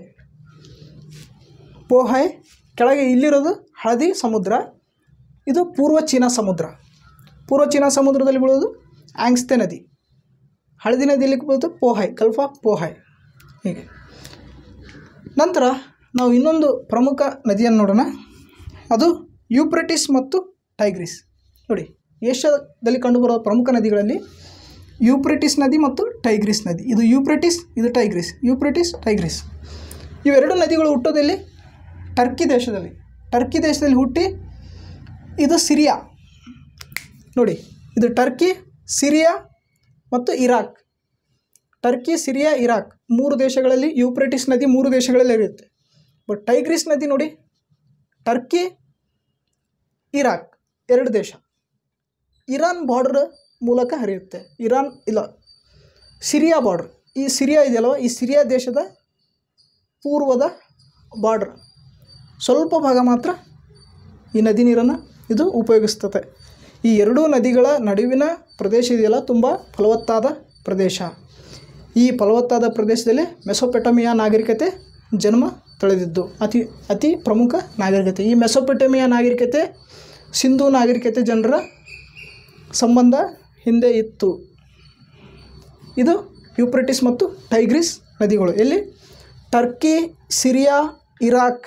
ಪೋಹಾಯ್ ಕೆಳಗೆ ಇಲ್ಲಿರೋದು ಹಳದಿ ಸಮುದ್ರ ಇದು ಪೂರ್ವ ಚೀನಾ ಸಮುದ್ರ ಪೂರ್ವ ಚೀನಾ ಸಮುದ್ರದಲ್ಲಿ ಬೀಳೋದು ಆಂಗ್ಸ್ತೆ ನದಿ ಹಳದಿ ನದಿಯಲ್ಲಿ ಬೀಳೋದು ಪೋಹಾಯ್ ಗಲ್ಫ್ ಆಫ್ ಪೋಹಾಯ್ ಹೀಗೆ ನಂತರ ನಾವು ಇನ್ನೊಂದು ಪ್ರಮುಖ ನದಿಯನ್ನು ನೋಡೋಣ ಅದು ಯೂಪ್ರೆಟಿಸ್ ಮತ್ತು ಟೈಗ್ರಿಸ್ ನೋಡಿ ಏಷ್ಯಾದಲ್ಲಿ ಕಂಡುಬರುವ ಪ್ರಮುಖ ನದಿಗಳಲ್ಲಿ ಯೂಪ್ರೆಟಿಸ್ ನದಿ ಮತ್ತು ಟೈಗ್ರಿಸ್ ನದಿ ಇದು ಯೂಪ್ರೆಟಿಸ್ ಇದು ಟೈಗ್ರಿಸ್ ಯೂಪ್ರೆಟಿಸ್ ಟೈಗ್ರಿಸ್ ಇವೆರಡು ನದಿಗಳು ಹುಟ್ಟೋದೆಲ್ಲಿ ಟರ್ಕಿ ದೇಶದಲ್ಲಿ ಟರ್ಕಿ ದೇಶದಲ್ಲಿ ಹುಟ್ಟಿ ಇದು ಸಿರಿಯಾ ನೋಡಿ ಇದು ಟರ್ಕಿ ಸಿರಿಯಾ ಮತ್ತು ಇರಾಕ್ ಟರ್ಕಿ ಸಿರಿಯಾ ಇರಾಕ್ ಮೂರು ದೇಶಗಳಲ್ಲಿ ಯೂಪ್ರೆಟಿಸ್ ನದಿ ಮೂರು ದೇಶಗಳಲ್ಲಿ ಹರಿಯುತ್ತೆ ಬಟ್ ಟೈಗ್ರಿಸ್ ನದಿ ನೋಡಿ ಟರ್ಕಿ ಇರಾಕ್ ಎರಡು ದೇಶ ಇರಾನ್ ಬಾರ್ಡ್ರ್ ಮೂಲಕ ಹರಿಯುತ್ತೆ ಇರಾನ್ ಇಲ್ಲ ಸಿರಿಯಾ ಬಾರ್ಡ್ರ್ ಈ ಸಿರಿಯಾ ಇದೆಯಲ್ವ ಈ ಸಿರಿಯಾ ದೇಶದ ಪೂರ್ವದ ಬಾರ್ಡ್ರ್ ಸ್ವಲ್ಪ ಭಾಗ ಮಾತ್ರ ಈ ನದಿ ನೀರನ್ನು ಇದು ಉಪಯೋಗಿಸ್ತದೆ ಈ ಎರಡೂ ನದಿಗಳ ನಡುವಿನ ಪ್ರದೇಶ ಇದೆಯಲ್ಲ ತುಂಬ ಫಲವತ್ತಾದ ಪ್ರದೇಶ ಈ ಫಲವತ್ತಾದ ಪ್ರದೇಶದಲ್ಲಿ ಮೆಸೊಪೆಟಮಿಯಾ ನಾಗರಿಕತೆ ಜನ್ಮ ತಳೆದಿದ್ದು ಅತಿ ಅತಿ ಪ್ರಮುಖ ನಾಗರಿಕತೆ ಈ ಮೆಸೊಪೆಟಮಿಯಾ ನಾಗರಿಕತೆ ಸಿಂಧೂ ನಾಗರಿಕತೆ ಜನರ ಸಂಬಂಧ ಹಿಂದೆ ಇತ್ತು ಇದು ಯೂಪ್ರೆಟಿಸ್ ಮತ್ತು ಟೈಗ್ರಿಸ್ ನದಿಗಳು ಎಲ್ಲಿ Turkey Syria Iraq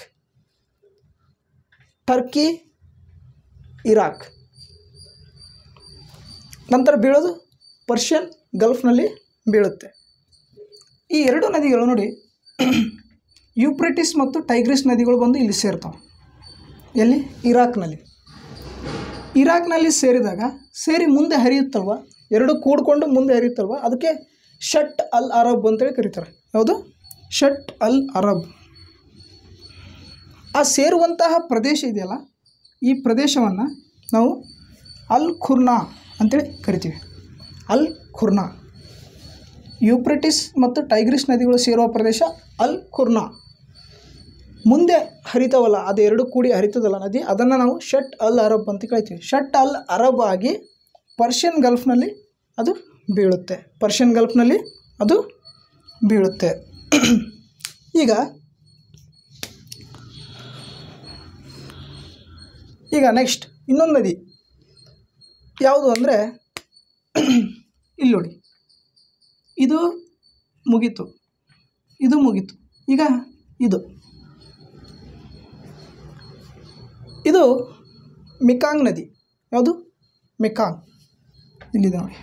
Turkey Iraq ನಂತರ ಬೀಳೋದು ಪರ್ಷಿಯನ್ ಗಲ್ಫ್ನಲ್ಲಿ ಬೀಳುತ್ತೆ ಈ ಎರಡು ನದಿಗಳು ನೋಡಿ ಯೂಪ್ರೆಟಿಸ್ ಮತ್ತು ಟೈಗ್ರಿಸ್ ನದಿಗಳು ಬಂದು ಇಲ್ಲಿ ಸೇರ್ತಾವೆ ಎಲ್ಲಿ ಇರಾಕ್ನಲ್ಲಿ ಇರಾಕ್ನಲ್ಲಿ ಸೇರಿದಾಗ ಸೇರಿ ಮುಂದೆ ಹರಿಯುತ್ತಲ್ವ ಎರಡು ಕೂಡ್ಕೊಂಡು ಮುಂದೆ ಹರಿಯುತ್ತಲ್ವ ಅದಕ್ಕೆ ಶಟ್ ಅಲ್ ಅರಬ್ ಅಂತೇಳಿ ಕರೀತಾರೆ ಯಾವುದು ಶಟ್ ಅಲ್ ಅರಬ್ ಆ ಸೇರುವಂತಹ ಪ್ರದೇಶ ಇದೆಯಲ್ಲ ಈ ಪ್ರದೇಶವನ್ನು ನಾವು ಅಲ್ ಖುರ್ನಾ ಅಂತೇಳಿ ಕರಿತೀವಿ ಅಲ್ ಖುರ್ನಾ ಯೂಪ್ರೆಟಿಸ್ ಮತ್ತು ಟೈಗ್ರಿಸ್ ನದಿಗಳು ಸೇರುವ ಪ್ರದೇಶ ಅಲ್ ಖುರ್ನಾ ಮುಂದೆ ಹರಿತಾವಲ್ಲ ಅದು ಎರಡು ಕೂಡಿ ಹರಿತದಲ್ಲ ನದಿ ಅದನ್ನು ನಾವು ಶಟ್ ಅಲ್ ಅರಬ್ ಅಂತ ಕರಿತೀವಿ ಶಟ್ ಅಲ್ ಅರಬ್ ಆಗಿ ಪರ್ಷಿಯನ್ ಗಲ್ಫ್ನಲ್ಲಿ ಅದು ಬೀಳುತ್ತೆ ಪರ್ಷಿಯನ್ ಗಲ್ಫ್ನಲ್ಲಿ ಅದು ಬೀಳುತ್ತೆ ಈಗ ಈಗ ನೆಕ್ಸ್ಟ್ ಇನ್ನೊಂದು ನದಿ ಯಾವುದು ಅಂದರೆ ಇಲ್ಲಿ ನೋಡಿ ಇದು ಮುಗೀತು ಇದು ಮುಗೀತು ಈಗ ಇದು ಇದು ಮಿಕಾಂಗ್ ನದಿ ಯಾವುದು ಮಿಕಾಂಗ್ ಇಲ್ಲಿದೆ ನೋಡಿ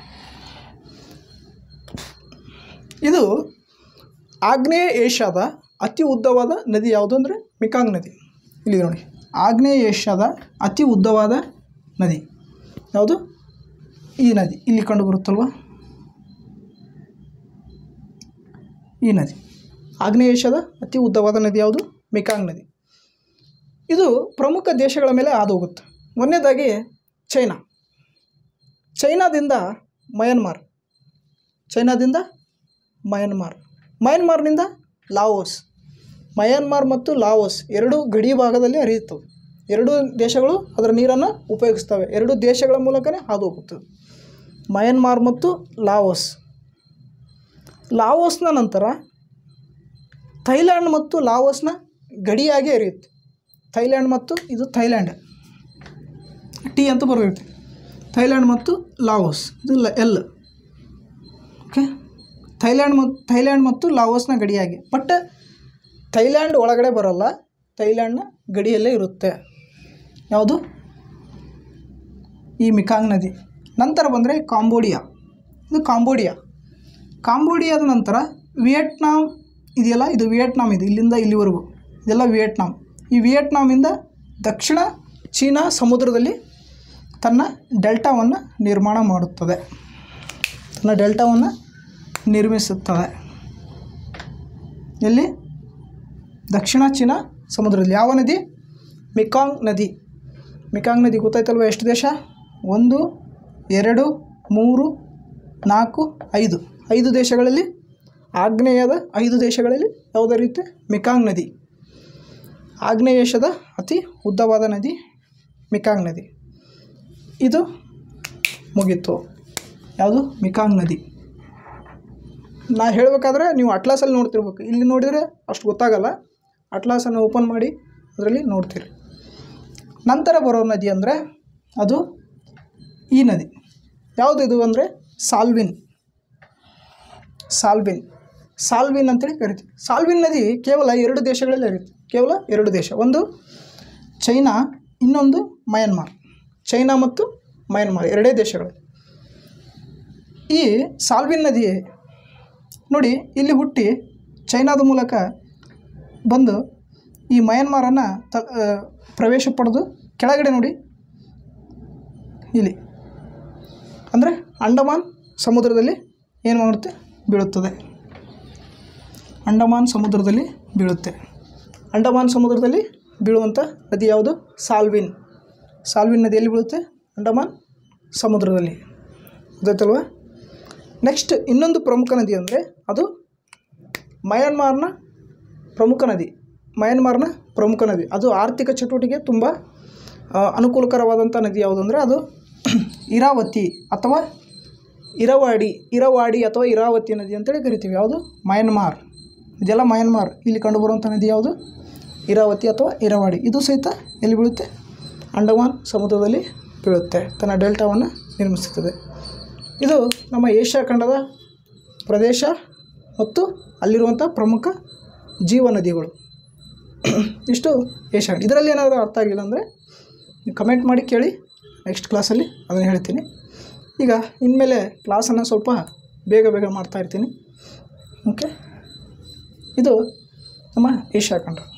ಇದು ಆಗ್ನೇಯ ಏಷ್ಯಾದ ಅತಿ ಉದ್ದವಾದ ನದಿ ಯಾವುದು ಅಂದರೆ ಮಿಕಾಂಗ್ ನದಿ ಇಲ್ಲಿದೆ ನೋಡಿ ಆಗ್ನೇಯ ಏಷ್ಯಾದ ಅತಿ ಉದ್ದವಾದ ನದಿ ಯಾವುದು ಈ ನದಿ ಇಲ್ಲಿ ಕಂಡು ಬರುತ್ತಲ್ವ ಈ ನದಿ ಆಗ್ನೇಯ ಏಷ್ಯಾದ ಅತಿ ಉದ್ದವಾದ ನದಿ ಯಾವುದು ಮಿಕಾಂಗ್ ನದಿ ಇದು ಪ್ರಮುಖ ದೇಶಗಳ ಮೇಲೆ ಹಾದು ಹೋಗುತ್ತೆ ಮೊದಲನೇದಾಗಿ ಚೈನಾ ಚೈನಾದಿಂದ ಮಯನ್ಮಾರ್ ಚೈನಾದಿಂದ ಮಯನ್ಮಾರ್ ಮಯನ್ಮಾರ್ನಿಂದ ಲಾವೋಸ್ ಮಯನ್ಮಾರ್ ಮತ್ತು ಲಾವೋಸ್ ಎರಡು ಗಡಿ ಭಾಗದಲ್ಲಿ ಹರಿಯುತ್ತವೆ ಎರಡೂ ದೇಶಗಳು ಅದರ ನೀರನ್ನು ಉಪಯೋಗಿಸ್ತವೆ ಎರಡು ದೇಶಗಳ ಮೂಲಕನೇ ಹಾದು ಹೋಗುತ್ತದೆ ಮಯನ್ಮಾರ್ ಮತ್ತು ಲಾವೋಸ್ ಲಾವೋಸ್ನ ನಂತರ ಥೈಲ್ಯಾಂಡ್ ಮತ್ತು ಲಾವೋಸ್ನ ಗಡಿಯಾಗಿ ಹರಿಯುತ್ತೆ ಥೈಲ್ಯಾಂಡ್ ಮತ್ತು ಇದು ಥೈಲ್ಯಾಂಡ್ ಟಿ ಅಂತ ಬರೆದಿರುತ್ತೆ ಥೈಲ್ಯಾಂಡ್ ಮತ್ತು ಲಾವೋಸ್ ಇದು ಲ ಎಲ್ ಓಕೆ ಥೈಲ್ಯಾಂಡ್ ಮತ್ತು ಥೈಲ್ಯಾಂಡ್ ಮತ್ತು ಲಾವೋಸ್ನ ಗಡಿಯಾಗಿ ಬಟ್ ಥೈಲ್ಯಾಂಡ್ ಒಳಗಡೆ ಬರೋಲ್ಲ ಥೈಲ್ಯಾಂಡ್ನ ಗಡಿಯಲ್ಲೇ ಇರುತ್ತೆ ಯಾವುದು ಈ ಮಿಕಾಂಗ್ ನದಿ ನಂತರ ಬಂದರೆ ಕಾಂಬೋಡಿಯಾ ಇದು ಕಾಂಬೋಡಿಯಾ ಕಾಂಬೋಡಿಯಾದ ನಂತರ ವಿಯೆಟ್ನಾಂ ಇದೆಯಲ್ಲ ಇದು ವಿಯೆಟ್ನಾಂ ಇದೆ ಇಲ್ಲಿಂದ ಇಲ್ಲಿವರೆಗೂ ಇದೆಲ್ಲ ವಿಯೆಟ್ನಾಂ ಈ ವಿಯೆಟ್ನಾಮಿಂದ ದಕ್ಷಿಣ ಚೀನಾ ಸಮುದ್ರದಲ್ಲಿ ತನ್ನ ಡೆಲ್ಟಾವನ್ನು ನಿರ್ಮಾಣ ಮಾಡುತ್ತದೆ ತನ್ನ ಡೆಲ್ಟಾವನ್ನು ನಿರ್ಮಿಸುತ್ತದೆ ಎಲ್ಲಿ ದಕ್ಷಿಣ ಚೀನಾ ಸಮುದ್ರದಲ್ಲಿ ಯಾವ ನದಿ ಮಿಕಾಂಗ್ ನದಿ ಮಿಕಾಂಗ್ ನದಿ ಗೊತ್ತಾಯ್ತಲ್ವ ಎಷ್ಟು ದೇಶ ಒಂದು ಎರಡು ಮೂರು ನಾಲ್ಕು ಐದು ಐದು ದೇಶಗಳಲ್ಲಿ ಆಗ್ನೇಯದ ಐದು ದೇಶಗಳಲ್ಲಿ ಯಾವುದೇ ರೀತಿ ಮಿಕಾಂಗ್ ನದಿ ಆಗ್ನೇಯ ಏಷ್ಯಾದ ಅತಿ ಉದ್ದವಾದ ನದಿ ಮಿಕಾಂಗ್ ನದಿ ಇದು ಮುಗೀತು ಯಾವುದು ಮಿಕಾಂಗ್ ನದಿ ನಾ ಹೇಳಬೇಕಾದ್ರೆ ನೀವು ಅಟ್ಲಾಸಲ್ಲಿ ನೋಡ್ತಿರ್ಬೇಕು ಇಲ್ಲಿ ನೋಡಿದರೆ ಅಷ್ಟು ಗೊತ್ತಾಗಲ್ಲ ಅಟ್ಲಾಸನ್ನು ಓಪನ್ ಮಾಡಿ ಅದರಲ್ಲಿ ನೋಡ್ತೀರಿ ನಂತರ ಬರೋ ನದಿ ಅಂದರೆ ಅದು ಈ ನದಿ ಯಾವುದಿದು ಅಂದರೆ ಸಾಲ್ವಿನ್ ಸಾಲ್ವಿನ್ ಸಾಲ್ವಿನ್ ಅಂತೇಳಿ ಕರಿತೀವಿ ಸಾಲ್ವಿನ್ ನದಿ ಕೇವಲ ಎರಡು ದೇಶಗಳಲ್ಲಿ ಹರಿಯುತ್ತೆ ಕೇವಲ ಎರಡು ದೇಶ ಒಂದು ಚೈನಾ ಇನ್ನೊಂದು ಮಯನ್ಮಾರ್ ಚೈನಾ ಮತ್ತು ಮಯನ್ಮಾರ್ ಎರಡೇ ದೇಶಗಳು ಈ ಸಾಲ್ವಿನ್ ನದಿ ನೋಡಿ ಇಲ್ಲಿ ಹುಟ್ಟಿ ಚೈನಾದ ಮೂಲಕ ಬಂದು ಈ ಮಯನ್ಮಾರನ್ನು ತ ಆ, ಪ್ರವೇಶ ಪಡೆದು ಕೆಳಗಡೆ ನೋಡಿ ಇಲ್ಲಿ ಅಂದರೆ ಅಂಡಮಾನ್ ಸಮುದ್ರದಲ್ಲಿ ಏನು ಮಾಡುತ್ತೆ ಬೀಳುತ್ತದೆ ಅಂಡಮಾನ್ ಸಮುದ್ರದಲ್ಲಿ ಬೀಳುತ್ತೆ ಅಂಡಮಾನ್ ಸಮುದ್ರದಲ್ಲಿ ಬೀಳುವಂಥ ನದಿ ಯಾವುದು ಸಾಲ್ವಿನ್ ಸಾಲ್ವಿನ್ ನದಿಯಲ್ಲಿ ಬೀಳುತ್ತೆ ಅಂಡಮಾನ್ ಸಮುದ್ರದಲ್ಲಿ ಗೊತ್ತಾಯ್ತಲ್ವ ನೆಕ್ಸ್ಟ್ ಇನ್ನೊಂದು ಪ್ರಮುಖ ನದಿ ಅಂದರೆ ಅದು ಮಯನ್ಮಾರ್ನ ಪ್ರಮುಖ ನದಿ ಮಯನ್ಮಾರ್ನ ಪ್ರಮುಖ ನದಿ ಅದು ಆರ್ಥಿಕ ಚಟುವಟಿಕೆ ತುಂಬ ಆ, ಅನುಕೂಲಕರವಾದಂಥ ನದಿ ಯಾವುದು ಅಂದರೆ ಅದು ಇರಾವತಿ ಅಥವಾ ಇರವಾಡಿ ಇರವಾಡಿ ಅಥವಾ ಇರಾವತಿ ನದಿ ಅಂತೇಳಿ ಕರಿತೀವಿ ಯಾವುದು ಮಯನ್ಮಾರ್ ಇದೆಲ್ಲ ಮಯನ್ಮಾರ್ ಇಲ್ಲಿ ಕಂಡುಬರುವಂಥ ನದಿ ಯಾವುದು ಇರಾವತಿ ಅಥವಾ ಇರವಾಡಿ ಇದು ಸಹಿತ ಎಲ್ಲಿ ಬೀಳುತ್ತೆ ಅಂಡಮಾನ್ ಸಮುದ್ರದಲ್ಲಿ ಬೀಳುತ್ತೆ ತನ್ನ ಡೆಲ್ಟಾವನ್ನು ನಿರ್ಮಿಸುತ್ತದೆ ಇದು ನಮ್ಮ ಏಷ್ಯಾ ಖಂಡದ ಪ್ರದೇಶ ಮತ್ತು ಅಲ್ಲಿರುವಂಥ ಪ್ರಮುಖ ಜೀವ ನದಿಗಳು ಇಷ್ಟು ಏಷ್ಯಾ ಖಂಡ ಇದರಲ್ಲಿ ಏನಾದರೂ ಅರ್ಥ ಆಗಿಲ್ಲ ಅಂದರೆ ನೀವು ಕಮೆಂಟ್ ಮಾಡಿ ಕೇಳಿ ನೆಕ್ಸ್ಟ್ ಕ್ಲಾಸಲ್ಲಿ ಅದನ್ನು ಹೇಳ್ತೀನಿ ಈಗ ಇನ್ಮೇಲೆ ಕ್ಲಾಸನ್ನು ಸ್ವಲ್ಪ ಬೇಗ ಬೇಗ ಮಾಡ್ತಾ ಇರ್ತೀನಿ ಓಕೆ ಇದು ನಮ್ಮ ಏಷ್ಯಾ ಖಂಡ